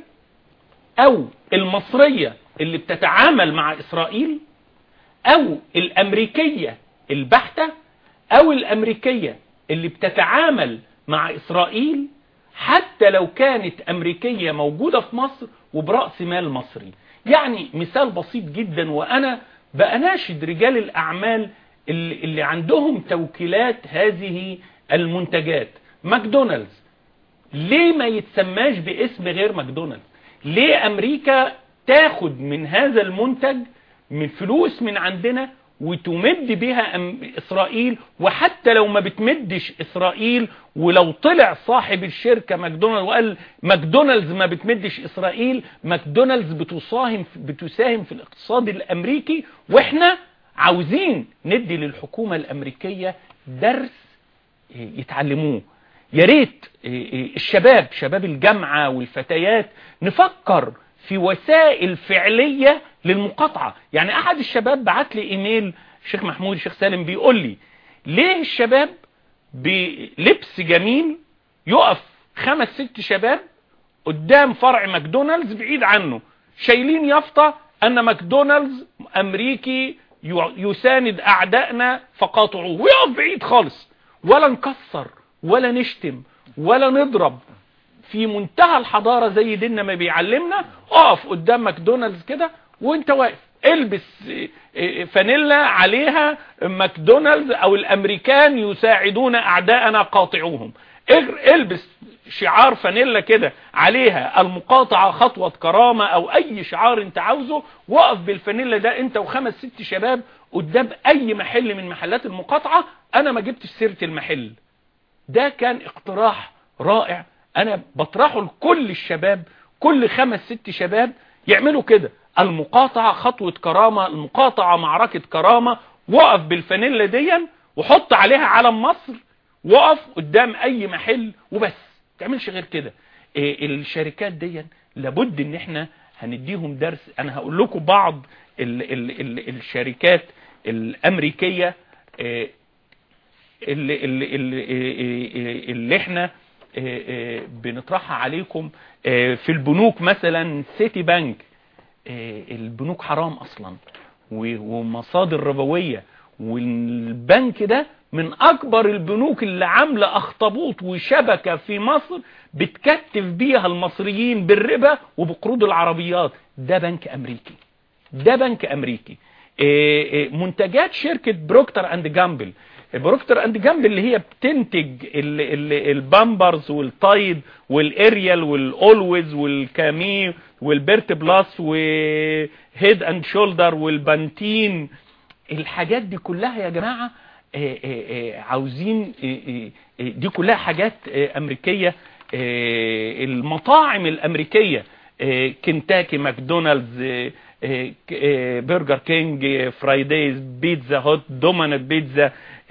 او المصرية اللي بتتعامل مع اسرائيل او الامريكية البحتة او الامريكية اللي بتتعامل مع اسرائيل حتى لو كانت امريكية موجودة في مصر وبرأس مال مصري يعني مثال بسيط جدا وانا بأناشد رجال الاعمال اللي, اللي عندهم توكيلات هذه المنتجات ماكدونالدز ليه ما يتسماش باسم غير ماكدونالدز ليه امريكا تاخد من هذا المنتج من فلوس من عندنا وتمد بها أم- اسرائيل وحتى لو ما بتمدش اسرائيل ولو طلع صاحب الشركة ماكدونالدز وقال ماكدونالدز ما بتمدش اسرائيل ماكدونالدز بتساهم بتساهم في الاقتصاد الامريكي واحنا عاوزين ندي للحكومة الامريكية درس يتعلموه يا ريت الشباب شباب الجامعة والفتيات نفكر في وسائل فعلية للمقاطعة يعني احد الشباب بعت لي ايميل الشيخ محمود الشيخ سالم بيقول لي ليه الشباب بلبس جميل يقف خمس ست شباب قدام فرع ماكدونالدز بعيد عنه شايلين يافطة ان ماكدونالدز امريكي ي- يساند اعدائنا فقاطعوه ويقف بعيد خالص ولا نكسر ولا نشتم ولا نضرب في منتهى الحضارة زي ديننا ما بيعلمنا اقف قدام ماكدونالدز كده وانت واقف البس اه، اه، فانيلا عليها ماكدونالدز او الامريكان يساعدون اعداءنا قاطعوهم اغ- البس شعار فانيلا كده عليها المقاطعة خطوة كرامة او اي شعار انت عاوزه وقف بالفانيلا ده انت وخمس ست شباب قدام اي محل من محلات المقاطعة انا ما جبتش سيرة المحل ده كان اقتراح رائع انا بطرحه لكل الشباب كل خمس ست شباب يعملوا كده المقاطعة خطوة كرامة المقاطعة معركة كرامة وقف بالفانيلا ديا وحط عليها علم مصر وقف قدام اي محل وبس تعملش غير كده إيه الشركات دي لابد ان احنا هنديهم درس انا هقول لكم بعض ال ال ال الشركات الامريكية إيه اللي, اللي, اللي, اللي احنا بنطرحها عليكم في البنوك مثلا سيتي بانك البنوك حرام اصلا ومصادر ربوية والبنك ده من اكبر البنوك اللي عاملة اخطبوط وشبكة في مصر بتكتف بيها المصريين بالربا وبقروض العربيات ده بنك امريكي ده بنك امريكي منتجات شركة بروكتر اند جامبل بروكتر اند جامبل اللي هي بتنتج ال ال البامبرز والتايد والاريال والاولويز والكامي والبيرت بلاس وهيد اند شولدر والبانتين الحاجات دي كلها يا جماعة عاوزين دي كلها حاجات امريكية المطاعم الامريكية كنتاكي ماكدونالدز برجر كينج فرايدايز بيتزا هوت دومينت بيتزا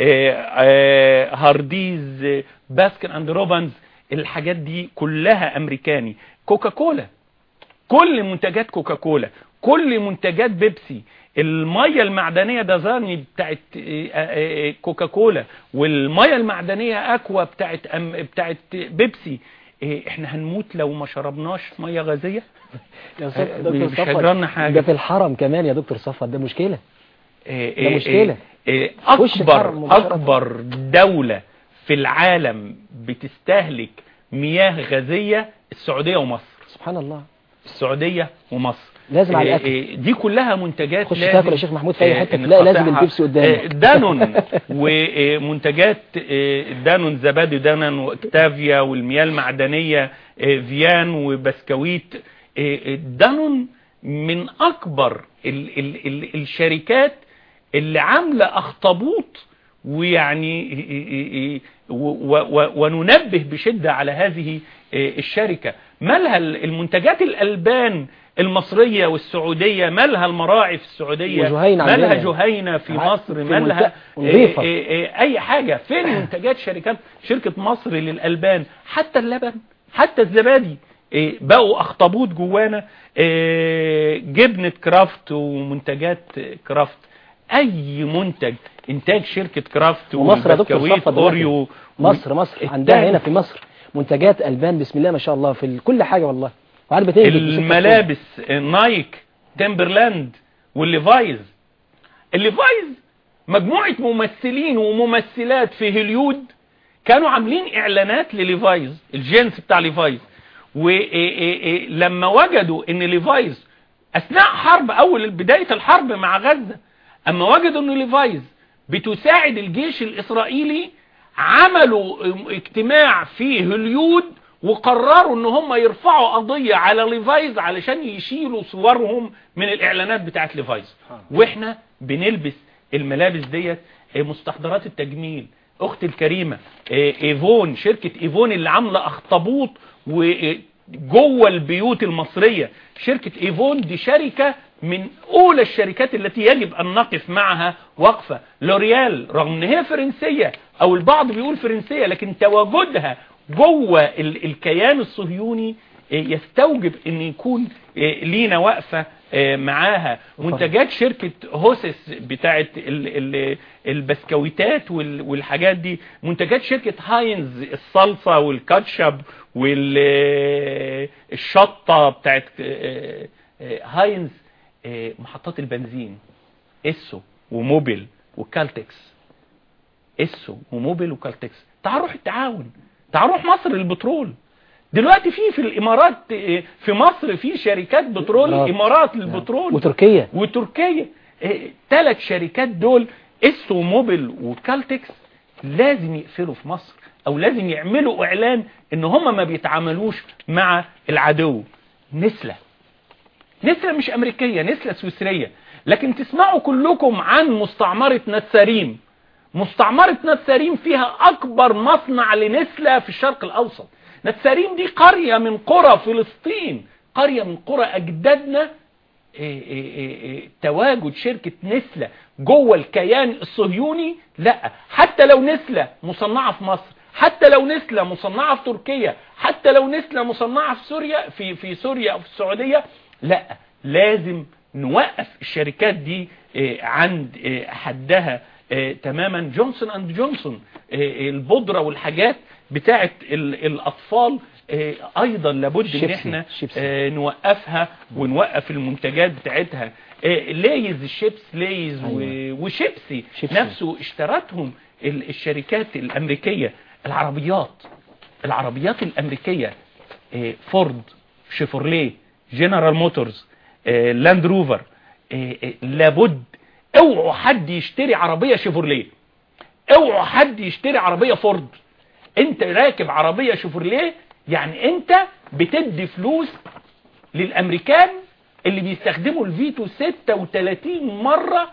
هارديز باسكن اند روبنز الحاجات دي كلها امريكاني كوكا كولا كل منتجات كوكا كولا كل منتجات بيبسي المية المعدنية دازاني بتاعت كوكا كولا والمية المعدنية اكوا بتاعت أم بتاعت بيبسي احنا هنموت لو ما شربناش مية غازية يا صف آه، دكتور مش هيجرالنا حاجة. ده في الحرم كمان يا دكتور صفوت ده مشكلة ده ده مشكلة. خش اكبر الحرم مباشرة. اكبر دولة في العالم بتستهلك مياه غازية السعودية ومصر سبحان الله السعودية ومصر لازم على إيه الأكل. إيه دي كلها منتجات خش لازم تاكل يا شيخ محمود في أي إيه حتة تلاقي لازم نقطعها. البيبسي قدامك. إيه دانون ومنتجات إيه دانون زبادي دانون واكتافيا والمياه المعدنية إيه فيان وبسكويت إيه دانون من أكبر ال ال ال الشركات اللي عاملة أخطبوط ويعني و- و- وننبه بشدة على هذه الشركة مالها المنتجات الألبان المصرية والسعودية مالها المراعي في السعودية وجهينة مالها عندنا. جهينة في ع- مصر في مالها منت- نظيفة. إيه إيه إيه أي حاجة فين منتجات شركات شركة مصر للألبان حتى اللبن حتى الزبادي إيه بقوا أخطبوط جوانا إيه جبنة كرافت ومنتجات كرافت أي منتج إنتاج شركة كرافت ومصر يا دكتور وبسكويت صفوت دلوقتي. أوريو مصر مصر عندها هنا في مصر منتجات ألبان بسم الله ما شاء الله في كل حاجة والله وعارف بتنجد بستة الملابس نايك تمبرلاند والليفايز الليفايز مجموعة ممثلين وممثلات في هوليود كانوا عاملين اعلانات لليفايز الجنس بتاع ليفايز ولما وجدوا ان ليفايز اثناء حرب اول بداية الحرب مع غزة اما وجدوا ان ليفايز بتساعد الجيش الاسرائيلي عملوا اجتماع في هوليود وقرروا ان هم يرفعوا قضية على ليفايز علشان يشيلوا صورهم من الاعلانات بتاعت ليفايز واحنا بنلبس الملابس ديت مستحضرات التجميل اختي الكريمة ايفون شركة ايفون اللي عاملة اخطبوط وجوه البيوت المصرية شركة ايفون دي شركة من اولى الشركات التي يجب ان نقف معها وقفة لوريال رغم ان هي فرنسية او البعض بيقول فرنسية لكن تواجدها جوه ال- الكيان الصهيوني يستوجب ان يكون لينا وقفة آه، معاها منتجات شركة هوسس بتاعت ال- ال- البسكويتات وال- والحاجات دي منتجات شركة هاينز الصلصة والكاتشب والشطة بتاعت آه، آه، هاينز آه، محطات البنزين اسو وموبيل وكالتكس اسو وموبيل وكالتكس تعال روح التعاون تعال روح مصر للبترول دلوقتي في في الامارات آه، في مصر في شركات بترول آه. امارات للبترول وتركيا وتركيا ثلاث شركات دول اسو موبيل وكالتكس لازم يقفلوا في مصر او لازم يعملوا اعلان ان هم ما بيتعاملوش مع العدو نسلة نسلة مش امريكية نسلة سويسرية لكن تسمعوا كلكم عن مستعمرة نساريم مستعمرة نساريم فيها اكبر مصنع لنسلة في الشرق الاوسط نساريم دي قرية من قرى فلسطين قرية من قرى اجدادنا إيه إيه إيه إيه تواجد شركة نسلة جوه الكيان الصهيوني لا حتى لو نسلة مصنعة في مصر حتى لو نسلة مصنعة في تركيا حتى لو نسلة مصنعة في سوريا في في سوريا او في السعودية لا لازم نوقف الشركات دي إيه، عند إيه، حدها إيه، تماما جونسون اند جونسون إيه، البودرة والحاجات بتاعت ال- الاطفال إيه، ايضا لابد ان شيبسي، احنا شيبسي. آه، نوقفها ونوقف المنتجات بتاعتها آه، ليز الشيبس ليز و- أيوة. وشيبسي شيبسي. نفسه اشترتهم ال- الشركات الأمريكية العربيات العربيات الأمريكية آه، فورد شيفورليه جنرال موتورز آه، لاند روفر آه، آه، لابد اوعوا حد يشتري عربية شيفورليه اوعوا حد يشتري عربية فورد انت راكب عربية شيفورليه يعني انت بتدي فلوس للامريكان اللي بيستخدموا الفيتو 36 مرة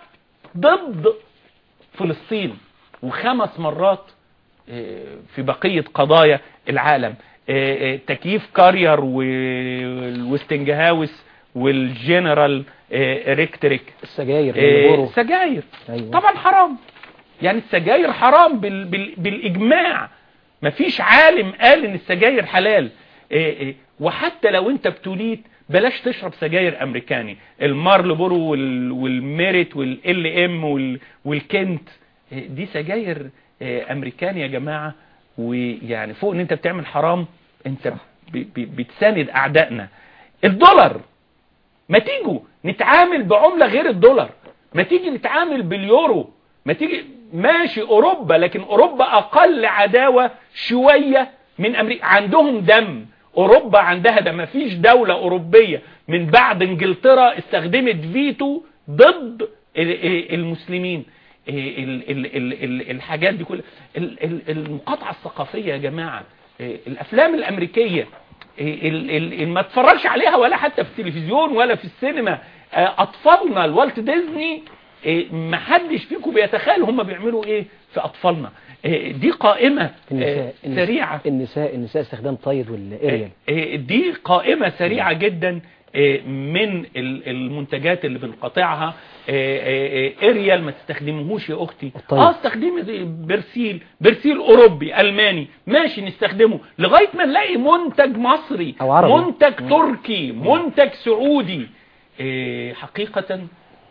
ضد فلسطين وخمس مرات آه، في بقية قضايا العالم آه، آه، تكييف كارير والويستنج هاوس والجنرال آه، الكتريك السجاير آه، والبورو سجاير أيوة. طبعا حرام يعني السجاير حرام بال بال بالإجماع مفيش عالم قال ان السجاير حلال إيه إيه وحتى لو انت ابتليت بلاش تشرب سجاير امريكاني المارلبورو وال والميريت والال ام وال والكنت إيه دي سجاير إيه امريكاني يا جماعة ويعني فوق ان انت بتعمل حرام انت ب ب بتساند اعدائنا الدولار ما تيجوا نتعامل بعملة غير الدولار ما تيجي نتعامل باليورو ما تيجي ماشي اوروبا لكن اوروبا اقل عداوة شوية من امريكا عندهم دم اوروبا عندها ده ما فيش دولة اوروبية من بعد انجلترا استخدمت فيتو ضد ال- ال- المسلمين ال- ال- ال- ال- الحاجات دي كلها ال- ال- المقاطعة الثقافية يا جماعة الافلام الامريكية ال- ال- ال- ما تفرجش عليها ولا حتى في التلفزيون ولا في السينما آه، اطفالنا الوالت ديزني آه، ما حدش فيكم بيتخيل هم بيعملوا ايه في اطفالنا آه، دي قائمة آه، النساء النساء- سريعة النساء النساء استخدام طيد والاريال آه، دي قائمة سريعة جدا آه، من ال- المنتجات اللي بنقاطعها آه، آه، آه، اريال ما تستخدموهوش يا اختي طيب. اه استخدمي زي برسيل برسيل اوروبي الماني ماشي نستخدمه لغاية ما نلاقي منتج مصري أو عربي. منتج تركي منتج سعودي آه، حقيقة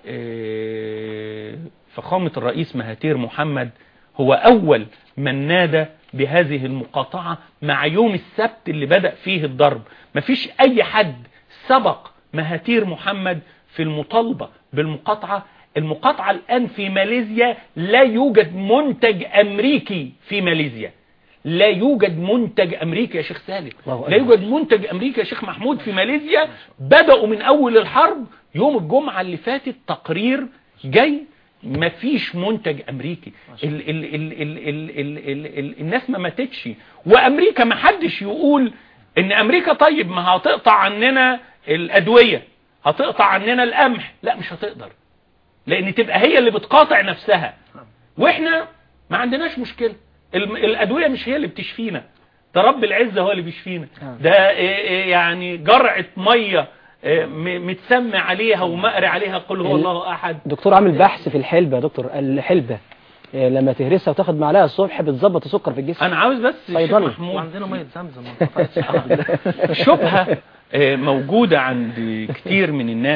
آه، فخامة الرئيس مهاتير محمد هو أول من نادى بهذه المقاطعة مع يوم السبت اللي بدأ فيه الضرب مفيش أي حد سبق مهاتير محمد في المطالبة بالمقاطعة المقاطعة الآن في ماليزيا لا يوجد منتج أمريكي في ماليزيا لا يوجد منتج أمريكي يا شيخ سالم الله لا أكبر. يوجد منتج أمريكي يا شيخ محمود في ماليزيا بدأوا من أول الحرب يوم الجمعة اللي فاتت تقرير جاي مفيش منتج أمريكي ال ال ال ال ال ال ال ال الناس ما ماتتش وأمريكا ما حدش يقول إن أمريكا طيب ما هتقطع عننا الأدوية هتقطع عننا القمح لا مش هتقدر لأن تبقى هي اللي بتقاطع نفسها واحنا ما عندناش مشكلة الم- الأدوية مش هي اللي بتشفينا ده رب العزة هو اللي بيشفينا ده إيه إيه يعني جرعة مية إيه م- متسمى عليها ومقري عليها قل هو ال- الله أحد دكتور عامل بحث في الحلبة يا دكتور الحلبة آه، لما تهرسها وتاخد معلقه الصبح بتظبط السكر في الجسم أنا عاوز بس شيخ صيدلي. محمود وعندنا ميه زمزم ما انقطعتش. شبهة آه، موجودة عند كتير من الناس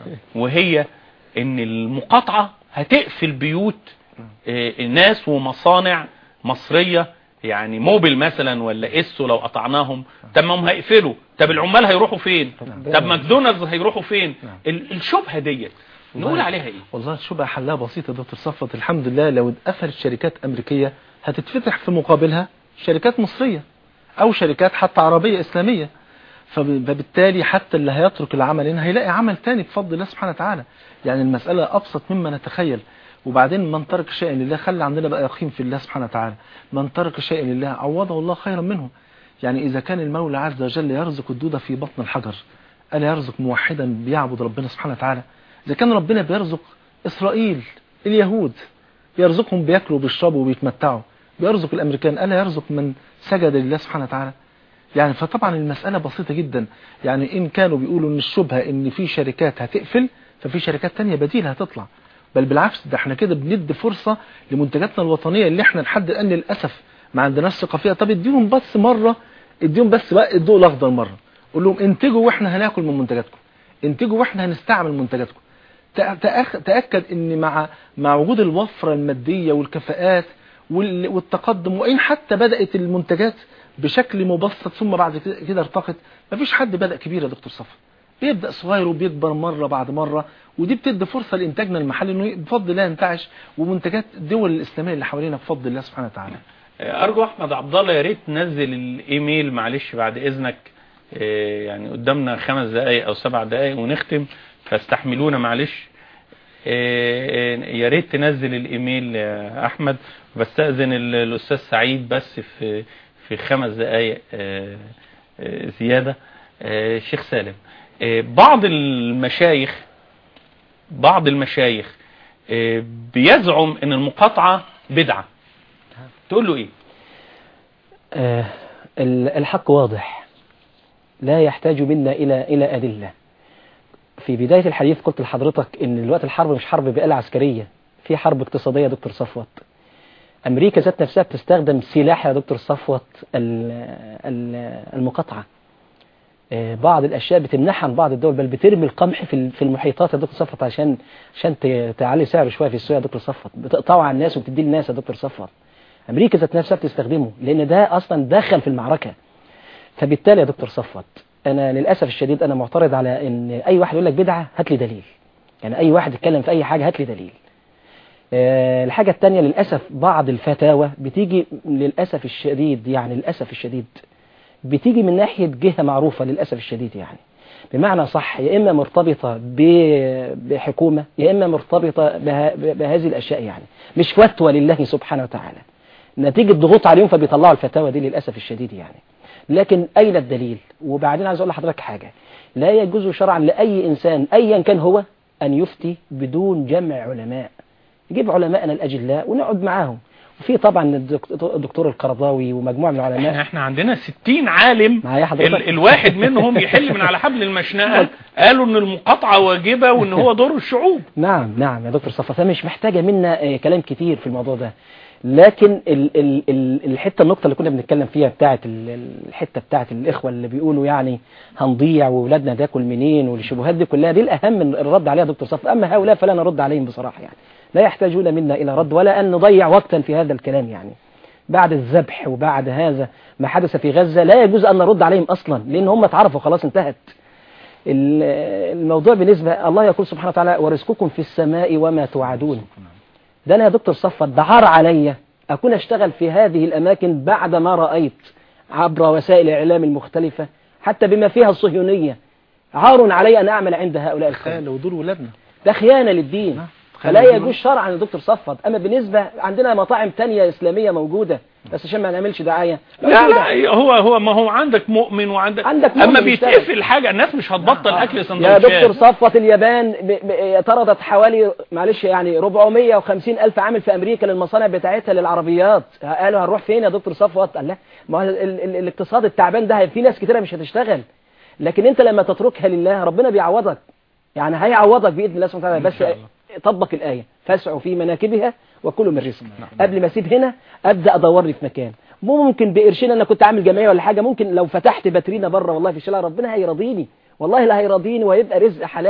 وهي ان المقاطعة هتقفل بيوت آه، ناس ومصانع مصرية يعني موبل مثلا ولا اسو لو قطعناهم طب ما هم هيقفلوا طب العمال هيروحوا فين طب ماكدونالدز هيروحوا فين ال- الشبهة ديت نقول والله- عليها ايه والله الشبهة حلها بسيطة يا دكتور صفوت الحمد لله لو اتقفلت شركات أمريكية هتتفتح في مقابلها شركات مصرية أو شركات حتى عربية إسلامية فب- فبالتالي حتى اللي هيترك العمل هنا هيلاقي عمل تاني بفضل الله سبحانه وتعالى يعني المسألة أبسط مما نتخيل وبعدين من ترك شيئا لله خلي عندنا بقى يقين في الله سبحانه وتعالى من ترك شيئا لله عوضه الله خيرا منه يعني إذا كان المولى عز وجل يرزق الدودة في بطن الحجر ألا يرزق موحدا بيعبد ربنا سبحانه وتعالى إذا كان ربنا بيرزق إسرائيل اليهود بيرزقهم بياكلوا وبيشربوا وبيتمتعوا بيرزق الأمريكان ألا يرزق من سجد لله سبحانه وتعالى يعني فطبعا المسألة بسيطة جدا يعني إن كانوا بيقولوا إن الشبهة إن في شركات هتقفل ففي شركات تانية بديلة هتطلع بل بالعكس ده احنا كده بندي فرصة لمنتجاتنا الوطنية اللي احنا لحد الآن للأسف ما عندناش ثقة فيها طب اديهم بس مرة اديهم بس بقى الضوء الأخضر مرة قول لهم انتجوا واحنا هناكل من منتجاتكم انتجوا واحنا هنستعمل منتجاتكم تأ- تأخ- تأكد ان مع مع وجود الوفرة المادية والكفاءات وال- والتقدم وإن حتى بدأت المنتجات بشكل مبسط ثم بعد كده- كده ارتقت مفيش حد بدأ كبير يا دكتور صفا بيبدأ صغير وبيكبر مرة بعد مرة ودي بتدي فرصة لإنتاجنا المحلي إنه بفضل الله ينتعش ومنتجات الدول الإسلامية اللي حوالينا بفضل الله سبحانه وتعالى ارجو احمد عبد الله يا ريت تنزل الايميل معلش بعد اذنك آه، يعني قدامنا خمس دقائق او سبع دقائق ونختم فاستحملونا معلش آه، آه، يا ريت تنزل الايميل يا احمد بستاذن ال- الاستاذ سعيد بس في في خمس دقائق آه، آه، زياده آه، شيخ سالم آه، بعض المشايخ بعض المشايخ آه، بيزعم ان المقاطعه بدعه تقول له ايه آه، ال- الحق واضح لا يحتاج منا إلى إلى أدلة في بداية الحديث قلت لحضرتك إن دلوقتي الحرب مش حرب بآلة عسكرية في حرب اقتصادية يا دكتور صفوت أمريكا ذات نفسها بتستخدم سلاح يا دكتور صفوت ال- ال- المقاطعة آه، بعض الأشياء بتمنحها عن بعض الدول بل بترمي القمح في ال- في المحيطات يا دكتور صفوت عشان عشان ت- تعلي سعره شوية في السوق يا دكتور صفوت بتقطعه على الناس وبتديه للناس يا دكتور صفوت أمريكا ذات نفسها بتستخدمه لأن ده أصلا دخل في المعركة فبالتالي يا دكتور صفوت أنا للأسف الشديد أنا معترض على إن أي واحد يقول لك بدعة هات لي دليل يعني أي واحد يتكلم في أي حاجة هات لي دليل آه، الحاجة التانية للأسف بعض الفتاوى بتيجي للأسف الشديد يعني للأسف الشديد بتيجي من ناحية جهة معروفة للأسف الشديد يعني بمعنى صح يا إما مرتبطة ب- بحكومة يا إما مرتبطة بها- بهذه الأشياء يعني مش فتوى لله سبحانه وتعالى نتيجة ضغوط عليهم فبيطلعوا الفتاوى دي للأسف الشديد يعني لكن أين الدليل وبعدين عايز أقول لحضرتك حاجة لا يجوز شرعا لأي إنسان أيا كان هو أن يفتي بدون جمع علماء يجيب علماءنا الأجلاء ونقعد معاهم وفي طبعا الدكتور الدكتور القرضاوي ومجموعة من العلماء احنا احنا عندنا 60 عالم معايا حضرتك؟ ال الواحد منهم يحل من على حبل المشنقة قالوا ان المقاطعة واجبة وان هو دور الشعوب نعم نعم يا دكتور صفا فمش محتاجة منا آه، كلام كتير في الموضوع ده لكن ال ال ال الحتة النقطة اللي كنا بنتكلم فيها بتاعت ال- الحتة بتاعت الإخوة اللي بيقولوا يعني هنضيع وولادنا تاكل منين والشبهات دي كلها دي الأهم من الرد عليها يا دكتور صفا أما هؤلاء فلا نرد عليهم بصراحة يعني لا يحتاجون منا إلى رد ولا أن نضيع وقتا في هذا الكلام يعني بعد الذبح وبعد هذا ما حدث في غزة لا يجوز أن نرد عليهم أصلا لأن هم اتعرفوا خلاص انتهت ال- الموضوع بالنسبة الله يقول سبحانه وتعالى ورزقكم في السماء وما توعدون ده أنا يا دكتور صفت ده عار عليا أكون أشتغل في هذه الأماكن بعد ما رأيت عبر وسائل الإعلام المختلفة حتى بما فيها الصهيونية عار علي أن أعمل عند هؤلاء الخلق تخيل لو دول ولادنا ده خيانة للدين نعم. فلا خيانة يجوز شرعا يا دكتور صفت أما بالنسبة عندنا مطاعم تانية إسلامية موجودة بس عشان ما نعملش دعاية لا موجودة. لا هو هو ما هو عندك مؤمن وعندك عندك مؤمن اما بيشتغل. بيتقفل حاجة الناس مش هتبطل اكل يا سندوتشات دكتور صفوة اليابان ب- ب- طردت حوالي معلش يعني 450 ألف عامل في أمريكا للمصانع بتاعتها للعربيات قالوا هنروح فين يا دكتور صفوة قال لا ما هو ال- ال- الاقتصاد التعبان ده في ناس كتيرة مش هتشتغل لكن انت لما تتركها لله ربنا بيعوضك يعني هيعوضك بإذن الله سبحانه وتعالى بس طبق الآية فاسعوا في مناكبها وكلوا من رزق قبل ما اسيب هنا ابدا ادور لي في مكان ممكن بقرشين انا كنت عامل جمعيه ولا حاجه ممكن لو فتحت باترينا بره والله في الشارع ربنا هيرضيني والله لا هيرضيني وهيبقى رزق حلال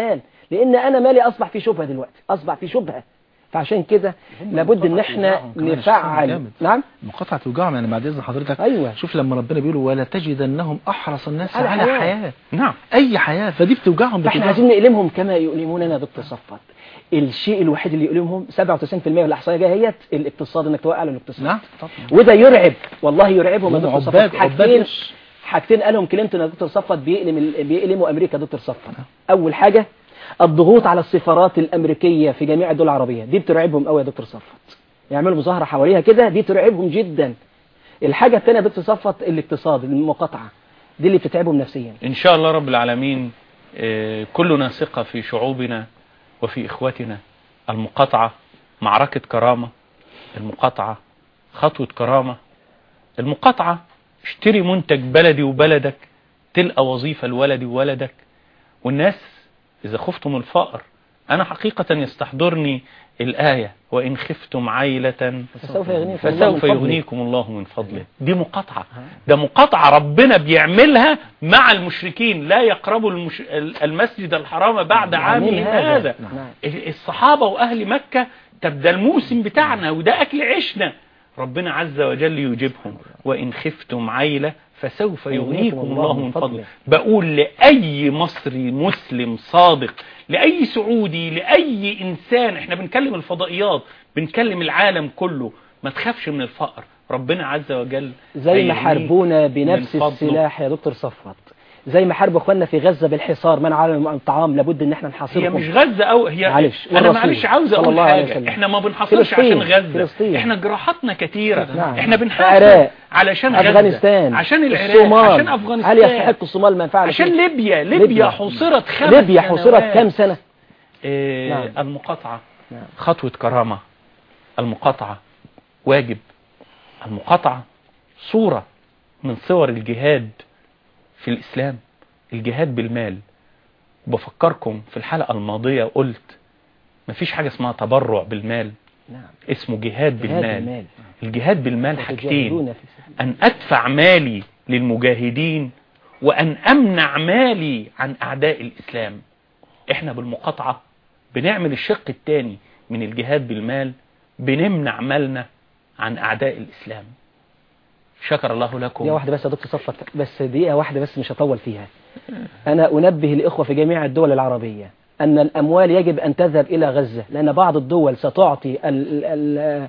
لان انا مالي اصبح في شبهه دلوقتي اصبح في شبهه فعشان كده لابد ان احنا توجعهم كمان نفعل جامد. نعم مقاطعة توجعهم يعني بعد إذن حضرتك أيوة. شوف لما ربنا بيقول ولا تجدنهم أحرص الناس على على, حياة. حياة. نعم أي حياة فدي بتوجعهم فاحنا بتوجعهم. عايزين نألمهم كما يؤلموننا يا دكتور صفت الشيء الوحيد اللي يؤلمهم 97% من الاحصائيه جايه هي الاقتصاد انك توقع على الاقتصاد نعم طبعا وده يرعب والله يرعبهم يا هم دكتور عباد- صفت عباد حاجتين إيش؟ حاجتين قالهم كلينتون يا دكتور صفت بيألم ال- بيألموا امريكا يا دكتور صفت اول حاجه الضغوط على السفارات الامريكيه في جميع الدول العربيه دي بترعبهم قوي يا دكتور صفت يعملوا مظاهره حواليها كده دي ترعبهم جدا الحاجه الثانيه يا دكتور صفت الاقتصاد المقاطعه دي اللي بتتعبهم نفسيا إن شاء الله رب العالمين آه، كلنا ثقة في شعوبنا وفي إخوتنا المقاطعة معركة كرامة المقاطعة خطوة كرامة المقاطعة اشتري منتج بلدي وبلدك تلقى وظيفة لولدي وولدك والناس إذا خفتم الفقر أنا حقيقة يستحضرني الآية وإن خفتم عيلة فسوف يغنيكم الله من فسوف فضله. يغنيكم الله من فضله دي مقاطعة ده مقاطعة ربنا بيعملها مع المشركين لا يقربوا المش... المسجد الحرام بعد عامهم عامين هذا. هذا نعم. الصحابة وأهل مكة طب ده الموسم بتاعنا وده أكل عيشنا ربنا عز وجل يجيبهم وإن خفتم عيلة فسوف يغنيكم الله من فضله بقول لأي مصري مسلم صادق لأي سعودي لأي إنسان احنا بنكلم الفضائيات بنكلم العالم كله ما تخافش من الفقر ربنا عز وجل زي ما هيغنيك حاربونا بنفس من فضله. السلاح يا دكتور صفوت زي ما حاربوا اخواننا في غزة بالحصار منع على الطعام لابد ان احنا نحاصرهم هي مش غزة او هي معلش، انا والرسول معلش عاوز صلى اقول الله عليه حاجة وسلم. احنا ما بنحاصرش فلسطين، عشان غزة فلسطين. احنا جراحاتنا كتيرة نعم. احنا بنحاصر العراق، علشان غزة افغانستان عشان العراق الصومال عشان هل افغانستان يستحق الصومال ما فعل عشان فيه؟ ليبيا ليبيا ليبيا. حصرت خمس ليبيا حصرت سنوات. كام سنة إيه نعم. المقاطعة نعم. خطوة كرامة المقاطعة واجب المقاطعة صورة من صور الجهاد في الإسلام الجهاد بالمال بفكركم في الحلقة الماضية قلت مفيش حاجة اسمها تبرع بالمال نعم اسمه جهاد جهاد بالمال بالمال. الجهاد بالمال حاجتين وتجاهدون في سبيل أن أدفع مالي للمجاهدين وأن أمنع مالي عن أعداء الإسلام إحنا بالمقاطعة بنعمل الشق الثاني من الجهاد بالمال بنمنع مالنا عن أعداء الإسلام شكر الله دقيقة لكم واحدة بس يا دكتور صفت بس دقيقة واحدة بس مش هطول فيها أنا أنبه الإخوة في جميع الدول العربية أن الأموال يجب أن تذهب إلى غزة لأن بعض الدول ستعطي ال ال آه،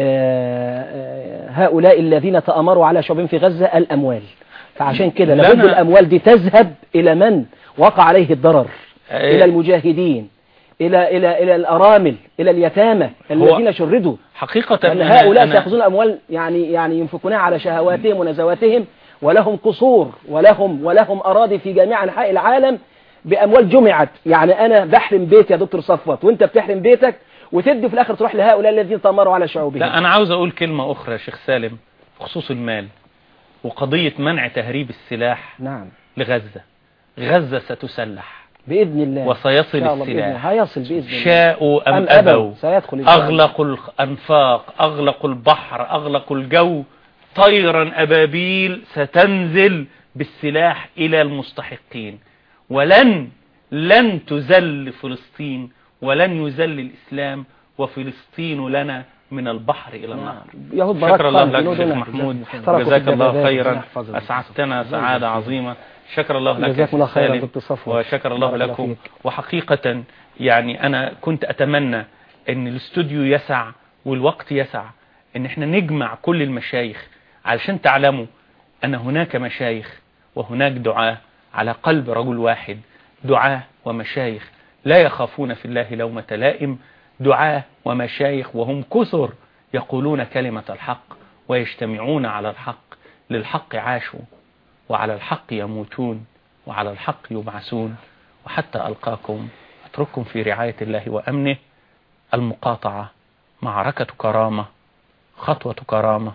آه، هؤلاء الذين تأمروا على شعوبهم في غزة الأموال فعشان كده لنا- لابد الأموال دي تذهب إلى من وقع عليه الضرر إيه. إلى المجاهدين إلى إلى إلى الأرامل إلى اليتامى الذين شردوا حقيقة لأن أنا- هؤلاء أنا- سيأخذون أموال يعني يعني ينفقونها على شهواتهم ونزواتهم ولهم قصور ولهم ولهم أراضي في جميع أنحاء العالم بأموال جمعت يعني أنا بحرم بيتي يا دكتور صفوت وأنت بتحرم بيتك وتدي في الآخر تروح لهؤلاء الذين تمروا على شعوبهم لا أنا عاوز أقول كلمة أخرى يا شيخ سالم بخصوص المال وقضية منع تهريب السلاح نعم لغزة غزة ستسلح بإذن الله وسيصل إن شاء الله بإذن السلاح. الله هيصل بإذن الله شاءوا أم أم أبوا أبوا سيدخل إن شاء الله. أغلقوا الأنفاق أغلقوا البحر أغلقوا الجو طيرا أبابيل ستنزل بالسلاح إلى المستحقين ولن لن تزل فلسطين ولن يزل الإسلام وفلسطين لنا من البحر إلى النهر يهود براك شكر الله قال لك جنودنا شيخ محمود احترقوا جزاك في الله الدبابات. خيرا يحفظك. أسعدتنا سعادة عظيمة شكر الله لك جزاكم الله شيخ خيرا سالم. دكتور صفوت. وشكر الله بارك الله لكم فيك. وحقيقة يعني أنا كنت أتمنى أن الاستوديو يسع والوقت يسع أن احنا نجمع كل المشايخ علشان تعلموا أن هناك مشايخ وهناك دعاة على قلب رجل واحد دعاة ومشايخ لا يخافون في الله لومة لائم دعاة ومشايخ وهم كثر يقولون كلمة الحق ويجتمعون على الحق للحق عاشوا وعلى الحق يموتون وعلى الحق يبعثون وحتى ألقاكم أترككم في رعاية الله وأمنه المقاطعة معركة كرامة خطوة كرامة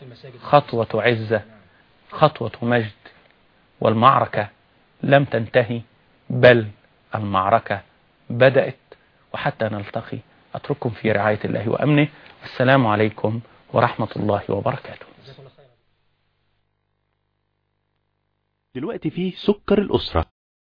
خطوة عزة خطوة مجد والمعركة لم تنتهي بل المعركة بدأت وحتى نلتقي أترككم في رعاية الله وأمنه والسلام عليكم ورحمة الله وبركاته دلوقتي في سكر الأسرة